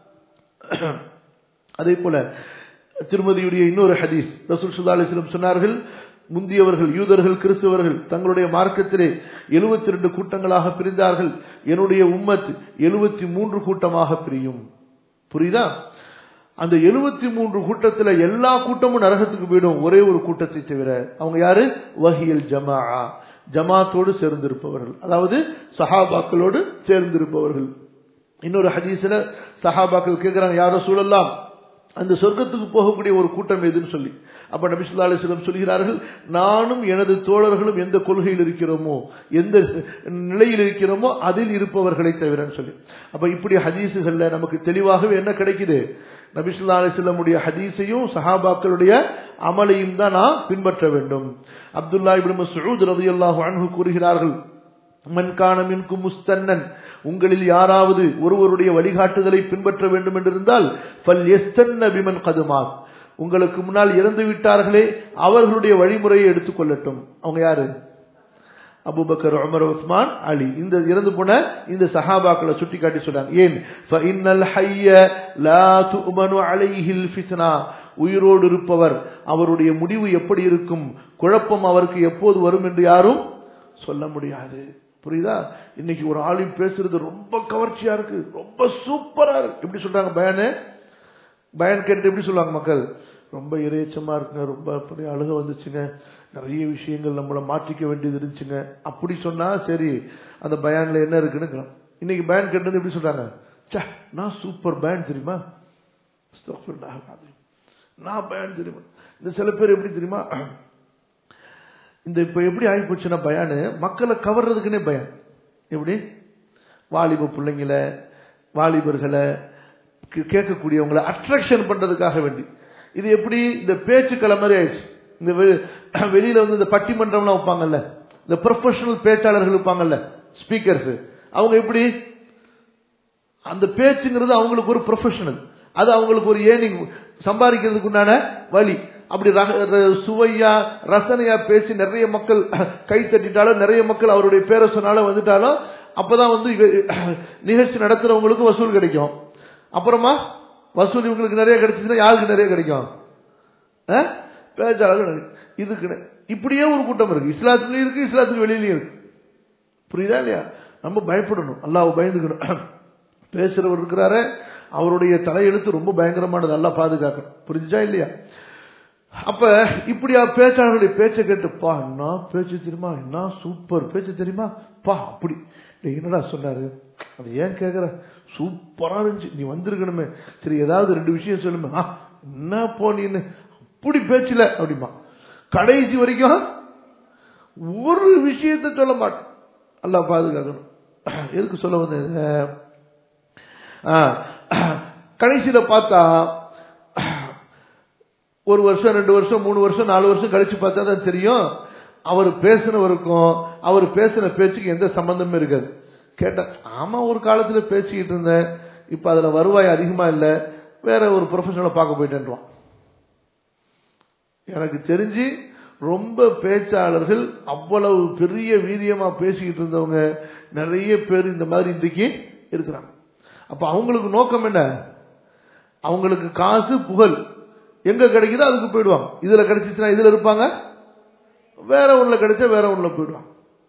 அதே போல திருமதியுடைய இன்னொரு ஹதீஸ் ரசூல் சுல்லா அலிஸ்லம் சொன்னார்கள் முந்தியவர்கள் யூதர்கள் கிறிஸ்தவர்கள் தங்களுடைய மார்க்கத்திலே எழுபத்தி ரெண்டு கூட்டங்களாக பிரிந்தார்கள் என்னுடைய உம்மத் எழுபத்தி மூன்று கூட்டமாக பிரியும் புரியுதா அந்த எழுபத்தி மூன்று கூட்டத்துல எல்லா கூட்டமும் நரகத்துக்கு போயிடும் ஒரே ஒரு கூட்டத்தை தவிர அவங்க யாரு வஹியல் ஜமா ஜமாத்தோடு சேர்ந்திருப்பவர்கள் அதாவது சஹாபாக்களோடு சேர்ந்திருப்பவர்கள் இன்னொரு ஹதீஸ்ல சஹாபாக்கள் கேட்கிறாங்க யாரோ சூழலாம் அந்த சொர்க்கத்துக்கு போகக்கூடிய ஒரு கூட்டம் எதுன்னு சொல்லி அப்ப நபிசுல்லா அலிஸ்லம் சொல்கிறார்கள் நானும் எனது தோழர்களும் எந்த கொள்கையில் இருக்கிறோமோ எந்த நிலையில் இருக்கிறோமோ அதில் இருப்பவர்களை தவிரன்னு சொல்லி அப்ப இப்படி ஹதீஸுகள்ல நமக்கு தெளிவாகவே என்ன கிடைக்குது நபிசுல்லா அலிஸ்லமுடைய ஹதீஸையும் சஹாபாக்களுடைய அமலையும் தான் நாம் பின்பற்ற வேண்டும் அப்துல்லா இப்னு மஸ்ஊத் ரலியல்லாஹு அன்ஹு கூறுகிறார்கள் மன்கான மின்கும் முஸ்தன்னன் உங்களில் யாராவது ஒருவருடைய வழிகாட்டுதலை பின்பற்ற வேண்டும் என்றிருந்தால் ஃபல் எஸ்தன்ன பிமன் கதுமாத் உங்களுக்கு முன்னால் இறந்து விட்டார்களே அவர்களுடைய வழிமுறையை எடுத்துக்கொள்ளட்டும் அவங்க யாரு அபுபக்கர் உமர் உஸ்மான் அலி இந்த இறந்து போன இந்த சஹாபாக்களை சுட்டி காட்டி சொல்றாங்க ஏன் ஃபஇன்னல் ஹய்ய லா துமனு அலைஹில் ஃபித்னா உயிரோடு இருப்பவர் அவருடைய முடிவு எப்படி இருக்கும் குழப்பம் அவருக்கு எப்போது வரும் என்று யாரும் சொல்ல முடியாது புரியுதா இன்னைக்கு ஒரு ஆளும் பேசுறது ரொம்ப கவர்ச்சியா இருக்கு ரொம்ப சூப்பரா இருக்கு எப்படி சொல்றாங்க பயனு பயன் கேட்டு எப்படி சொல்லுவாங்க மக்கள் ரொம்ப இறைச்சமா இருக்குங்க ரொம்ப அப்படி அழுக வந்துச்சுங்க நிறைய விஷயங்கள் நம்மளை மாற்றிக்க வேண்டியது இருந்துச்சுங்க அப்படி சொன்னா சரி அந்த பயான்ல என்ன இருக்குன்னு இன்னைக்கு பயன் கேட்டது எப்படி சொல்றாங்க சே நான் சூப்பர் பயன் தெரியுமா நான் பயன் தெரியுமா இந்த சில பேர் எப்படி தெரியுமா இந்த இப்ப எப்படி ஆகி போச்சுன்னா பயானு மக்களை கவர்றதுக்குன்னே பயம் எப்படி வாலிப பிள்ளைங்களை வாலிபர்களை கேட்கக்கூடியவங்களை அட்ராக்ஷன் பண்றதுக்காக வேண்டி இது எப்படி இந்த பேச்சுக்களை மாதிரி ஆயிடுச்சு இந்த வெளியில வந்து இந்த பட்டிமன்றம்லாம் வைப்பாங்கல்ல இந்த ப்ரொஃபஷனல் பேச்சாளர்கள் இருப்பாங்கல்ல ஸ்பீக்கர்ஸ் அவங்க எப்படி அந்த பேச்சுங்கிறது அவங்களுக்கு ஒரு ப்ரொஃபஷனல் அது அவங்களுக்கு ஒரு ஏர்னிங் சம்பாதிக்கிறதுக்கு உண்டான வழி அப்படி சுவையா ரசனையா பேசி நிறைய மக்கள் கை தட்டிட்டாலும் நிறைய மக்கள் அவருடைய பேரை சொன்னாலும் வந்துட்டாலும் அப்பதான் வந்து நிகழ்ச்சி நடத்துறவங்களுக்கு வசூல் கிடைக்கும் அப்புறமா வசூல் இவங்களுக்கு நிறைய கிடைச்சிச்சுன்னா யாருக்கு நிறைய கிடைக்கும் பேச்சாளர்கள் இதுக்கு இப்படியே ஒரு கூட்டம் இருக்கு இஸ்லாத்துலயும் இருக்கு இஸ்லாத்துக்கு வெளியிலயும் இருக்கு புரியுதா இல்லையா நம்ம பயப்படணும் அல்லாஹ் பயந்துக்கணும் பேசுறவர் இருக்கிறாரு அவருடைய தலையெழுத்து ரொம்ப பயங்கரமானது எல்லாம் பாதுகாக்கணும் புரிஞ்சுச்சா இல்லையா அப்ப இப்படியா பேச்சாளர்களுடைய பேச்சை கேட்டு பா என்ன பேச்சு தெரியுமா என்ன சூப்பர் பேச்சு தெரியுமா பா அப்படி என்னடா சொன்னாரு அது ஏன் கேக்குற சூப்பரா இருந்துச்சு நீ வந்திருக்கணுமே சரி ஏதாவது ரெண்டு விஷயம் சொல்லுமே என்ன போனீன்னு அப்படி பேச்சுல அப்படிமா கடைசி வரைக்கும் ஒரு விஷயத்த சொல்ல மாட்டேன் அல்ல பாதுகாக்கணும் எதுக்கு சொல்ல வந்தது கடைசியில பார்த்தா ஒரு வருஷம் ரெண்டு வருஷம் மூணு வருஷம் நாலு வருஷம் கழிச்சு பார்த்தா தான் தெரியும் அவர் பேசினவருக்கும் அவர் பேசின பேச்சுக்கு எந்த சம்பந்தமும் இருக்காது கேட்டேன் ஆமா ஒரு காலத்துல பேசிக்கிட்டு இருந்தேன் இப்ப அதுல வருவாய் அதிகமா இல்ல வேற ஒரு ப்ரொஃபஷனலை பார்க்க போயிட்டேன்றான் எனக்கு தெரிஞ்சு ரொம்ப பேச்சாளர்கள் அவ்வளவு பெரிய வீரியமா பேசிக்கிட்டு இருந்தவங்க நிறைய பேர் இந்த மாதிரி இன்றைக்கு இருக்கிறாங்க அப்ப அவங்களுக்கு நோக்கம் என்ன அவங்களுக்கு காசு புகழ் எங்க கிடைக்குதோ அதுக்கு போயிடுவாங்க இதுல கிடைச்சிச்சுன்னா இதுல இருப்பாங்க வேற ஒண்ணுல கிடைச்சா வேற ஒண்ணுல போயிடுவாங்க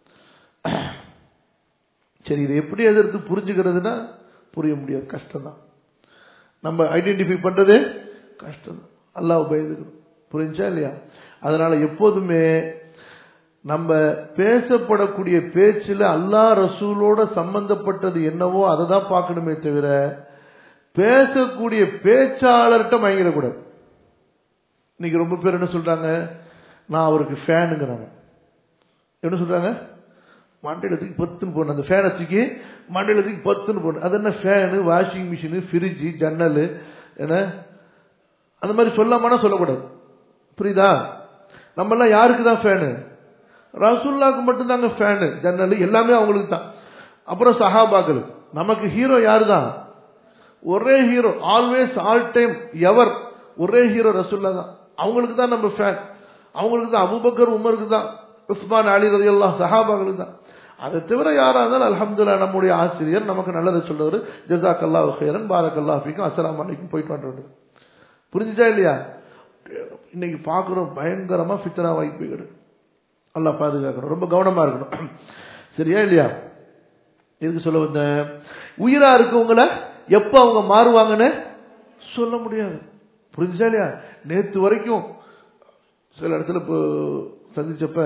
சரி இதை எப்படி எதிர்த்து புரிஞ்சுக்கிறதுனா புரிய முடியாது கஷ்டம்தான் நம்ம ஐடென்டிஃபை பண்றது கஷ்டம் தான் அல்லாஹ் பயந்துக்கணும் புரிஞ்சா இல்லையா அதனால எப்போதுமே நம்ம பேசப்படக்கூடிய பேச்சுல அல்லாஹ் ரசூலோட சம்பந்தப்பட்டது என்னவோ அதை தான் பார்க்கணுமே தவிர பேசக்கூடிய பேச்சாளர்கிட்ட மயங்கிடக்கூடாது இன்னைக்கு ரொம்ப பேர் என்ன சொல்றாங்க நான் அவருக்கு ஃபேனுங்கிறாங்க என்ன சொல்றாங்க மண்டையில தூக்கி பத்துன்னு போடணும் அந்த ஃபேனை தூக்கி மண்டையில தூக்கி பத்துன்னு போடணும் அது என்ன ஃபேனு வாஷிங் மிஷினு ஃப்ரிட்ஜு ஜன்னல் என்ன அந்த மாதிரி சொல்லாமனா சொல்லக்கூடாது புரியுதா நம்மெல்லாம் யாருக்கு தான் ஃபேனு ரசூல்லாக்கு மட்டும்தாங்க ஃபேனு ஜன்னல் எல்லாமே அவங்களுக்கு தான் அப்புறம் சஹாபாக்கள் நமக்கு ஹீரோ யாரு தான் ஒரே hero always all time ever ஒரே ஹீரோ ரசூல்லா தான் அவங்களுக்கு தான் நம்ம ஃபேன் அவங்களுக்கு தான் அபுபக்கர் உமருக்கு தான் உஸ்மான் அலி ரதி அல்லா சஹாபாக்களுக்கு தான் அதை தவிர யாரா இருந்தாலும் அல்ஹம்துல்லா நம்முடைய ஆசிரியர் நமக்கு நல்லதை சொல்றவர் ஜசாக் அல்லா ஹேரன் பாரக் அல்லா ஃபீக்கும் அஸ்லாம் அலைக்கும் போயிட்டு வந்துடுறது புரிஞ்சுச்சா இல்லையா இன்னைக்கு பார்க்குறோம் பயங்கரமா ஃபித்னா வாய்ப்புகள் நல்லா பாதுகாக்கணும் ரொம்ப கவனமா இருக்கணும் சரியா இல்லையா எதுக்கு சொல்ல வந்த உயிரா இருக்கவங்கள எப்ப அவங்க மாறுவாங்கன்னு சொல்ல முடியாது புரிஞ்சுச்சா இல்லையா நேத்து வரைக்கும் சில இடத்துல இப்போ சந்திச்சப்ப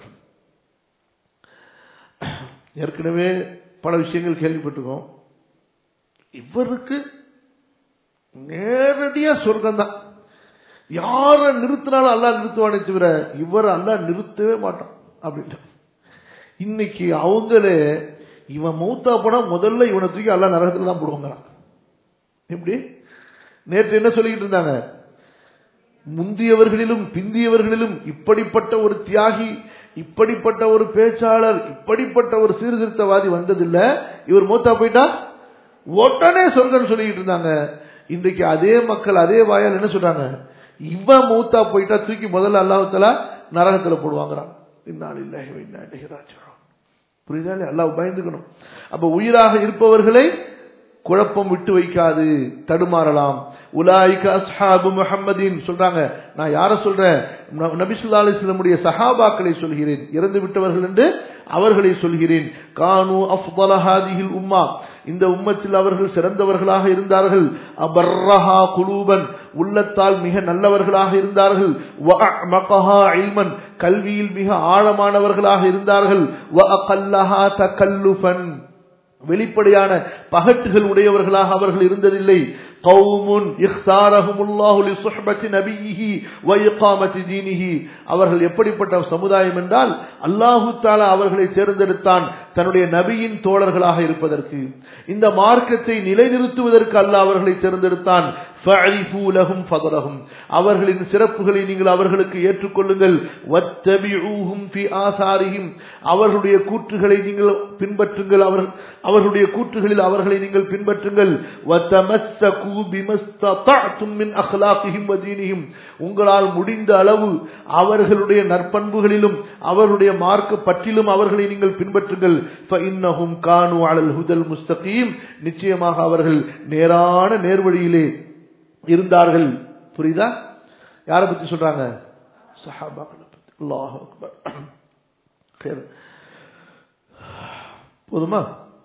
ஏற்கனவே பல விஷயங்கள் கேள்விப்பட்டிருக்கோம் இவருக்கு நேரடியா சொர்க்கம் தான் யார நிறுத்தினாலும் அல்லா நிறுத்துவானே தவிர இவர் அல்லா நிறுத்தவே மாட்டான் அப்படின்ட்டு இன்னைக்கு அவங்களே இவன் மௌத்தா போனா முதல்ல இவனை தூக்கி அல்லா நரகத்துல தான் போடுவாங்கிறான் எப்படி நேற்று என்ன சொல்லிக்கிட்டு இருந்தாங்க முந்தியவர்களிலும் பிந்தியவர்களிலும் இப்படிப்பட்ட ஒரு தியாகி இப்படிப்பட்ட ஒரு பேச்சாளர் இப்படிப்பட்ட ஒரு சீர்திருத்தவாதி வந்ததில்ல இவர் மூத்தா போயிட்டா உடனே சொர்க்கம் சொல்லிக்கிட்டு இருந்தாங்க இன்றைக்கு அதே மக்கள் அதே வாயால் என்ன சொல்றாங்க இவன் மூத்தா போயிட்டா தூக்கி முதல்ல அல்லாஹால நரகத்துல போடுவாங்கிறான் இன்னால் இல்லாஹி இன்னாலிஹிராஜிரோம் புரியுதா இல்லையா அல்லாஹ் பயந்துக்கணும் அப்ப உயிராக இருப்பவர்களை குழப்பம் விட்டு வைக்காது தடுமாறலாம் உலாய்க அஸ்ஹாபு முஹம்மதின் சொல்றாங்க நான் யார சொல்றேன் நபிசுல்லா அலிஸ்லமுடைய சஹாபாக்களை சொல்கிறேன் இறந்து விட்டவர்கள் என்று அவர்களை சொல்கிறேன் கானு அஃதலஹாதிஹில் உம்மா இந்த உம்மத்தில் அவர்கள் சிறந்தவர்களாக இருந்தார்கள் அபர்ரஹா குலூபன் உள்ளத்தால் மிக நல்லவர்களாக இருந்தார்கள் வஅமகஹா இல்மன் கல்வியில் மிக ஆழமானவர்களாக இருந்தார்கள் வஅகல்லஹா தகல்லுஃபன் வெளிப்படையான பகட்டுகள் உடையவர்களாக அவர்கள் இருந்ததில்லை கௌமுன் இஹ்தாரஹுமுல்லாஹு லிசுஹ்பத்தி நபியிஹி வ இகாமத்தி தீனிஹி அவர்கள் எப்படிப்பட்ட சமுதாயம் என்றால் அல்லாஹு தஆலா அவர்களை தேர்ந்தெடுத்தான் தன்னுடைய நபியின் தோழர்களாக இருப்பதற்கு இந்த மார்க்கத்தை நிலைநிறுத்துவதற்கு அல்லாஹ் அவர்களை தேர்ந்தெடுத்தான் ஃபஅரிஃபூ லஹும் ஃபதலஹும் அவர்களின் சிறப்புகளை நீங்கள் அவர்களுக்கு ஏற்றுக்கொள்ளுங்கள் வத்தபிஊஹும் ஃபி ஆசாரிஹிம் அவர்களுடைய கூற்றுகளை நீங்கள் பின்பற்றுங்கள் அவர் அவர்களுடைய கூற்றுகளில் அவர்களை நீங்கள் பின்பற்றுங்கள் வத்தமஸ்ஸகு பிமஸ்ததஅதும் மின் அக்லாகிஹிம் வ தீனிஹிம் உங்களால் முடிந்த அளவு அவர்களுடைய நற்பண்புகளிலும் அவர்களுடைய மார்க்க பற்றிலும் அவர்களை நீங்கள் பின்பற்றுங்கள் ஃபஇன்னஹும் கானு அலல் ஹுதல் முஸ்தகீம் நிச்சயமாக அவர்கள் நேரான நேர்வழியிலே இருந்தார்கள் புரியுதா யாரை பத்தி சொல்றாங்க சஹாபாக்களை பத்தி அல்லாஹ் அக்பர் போதுமா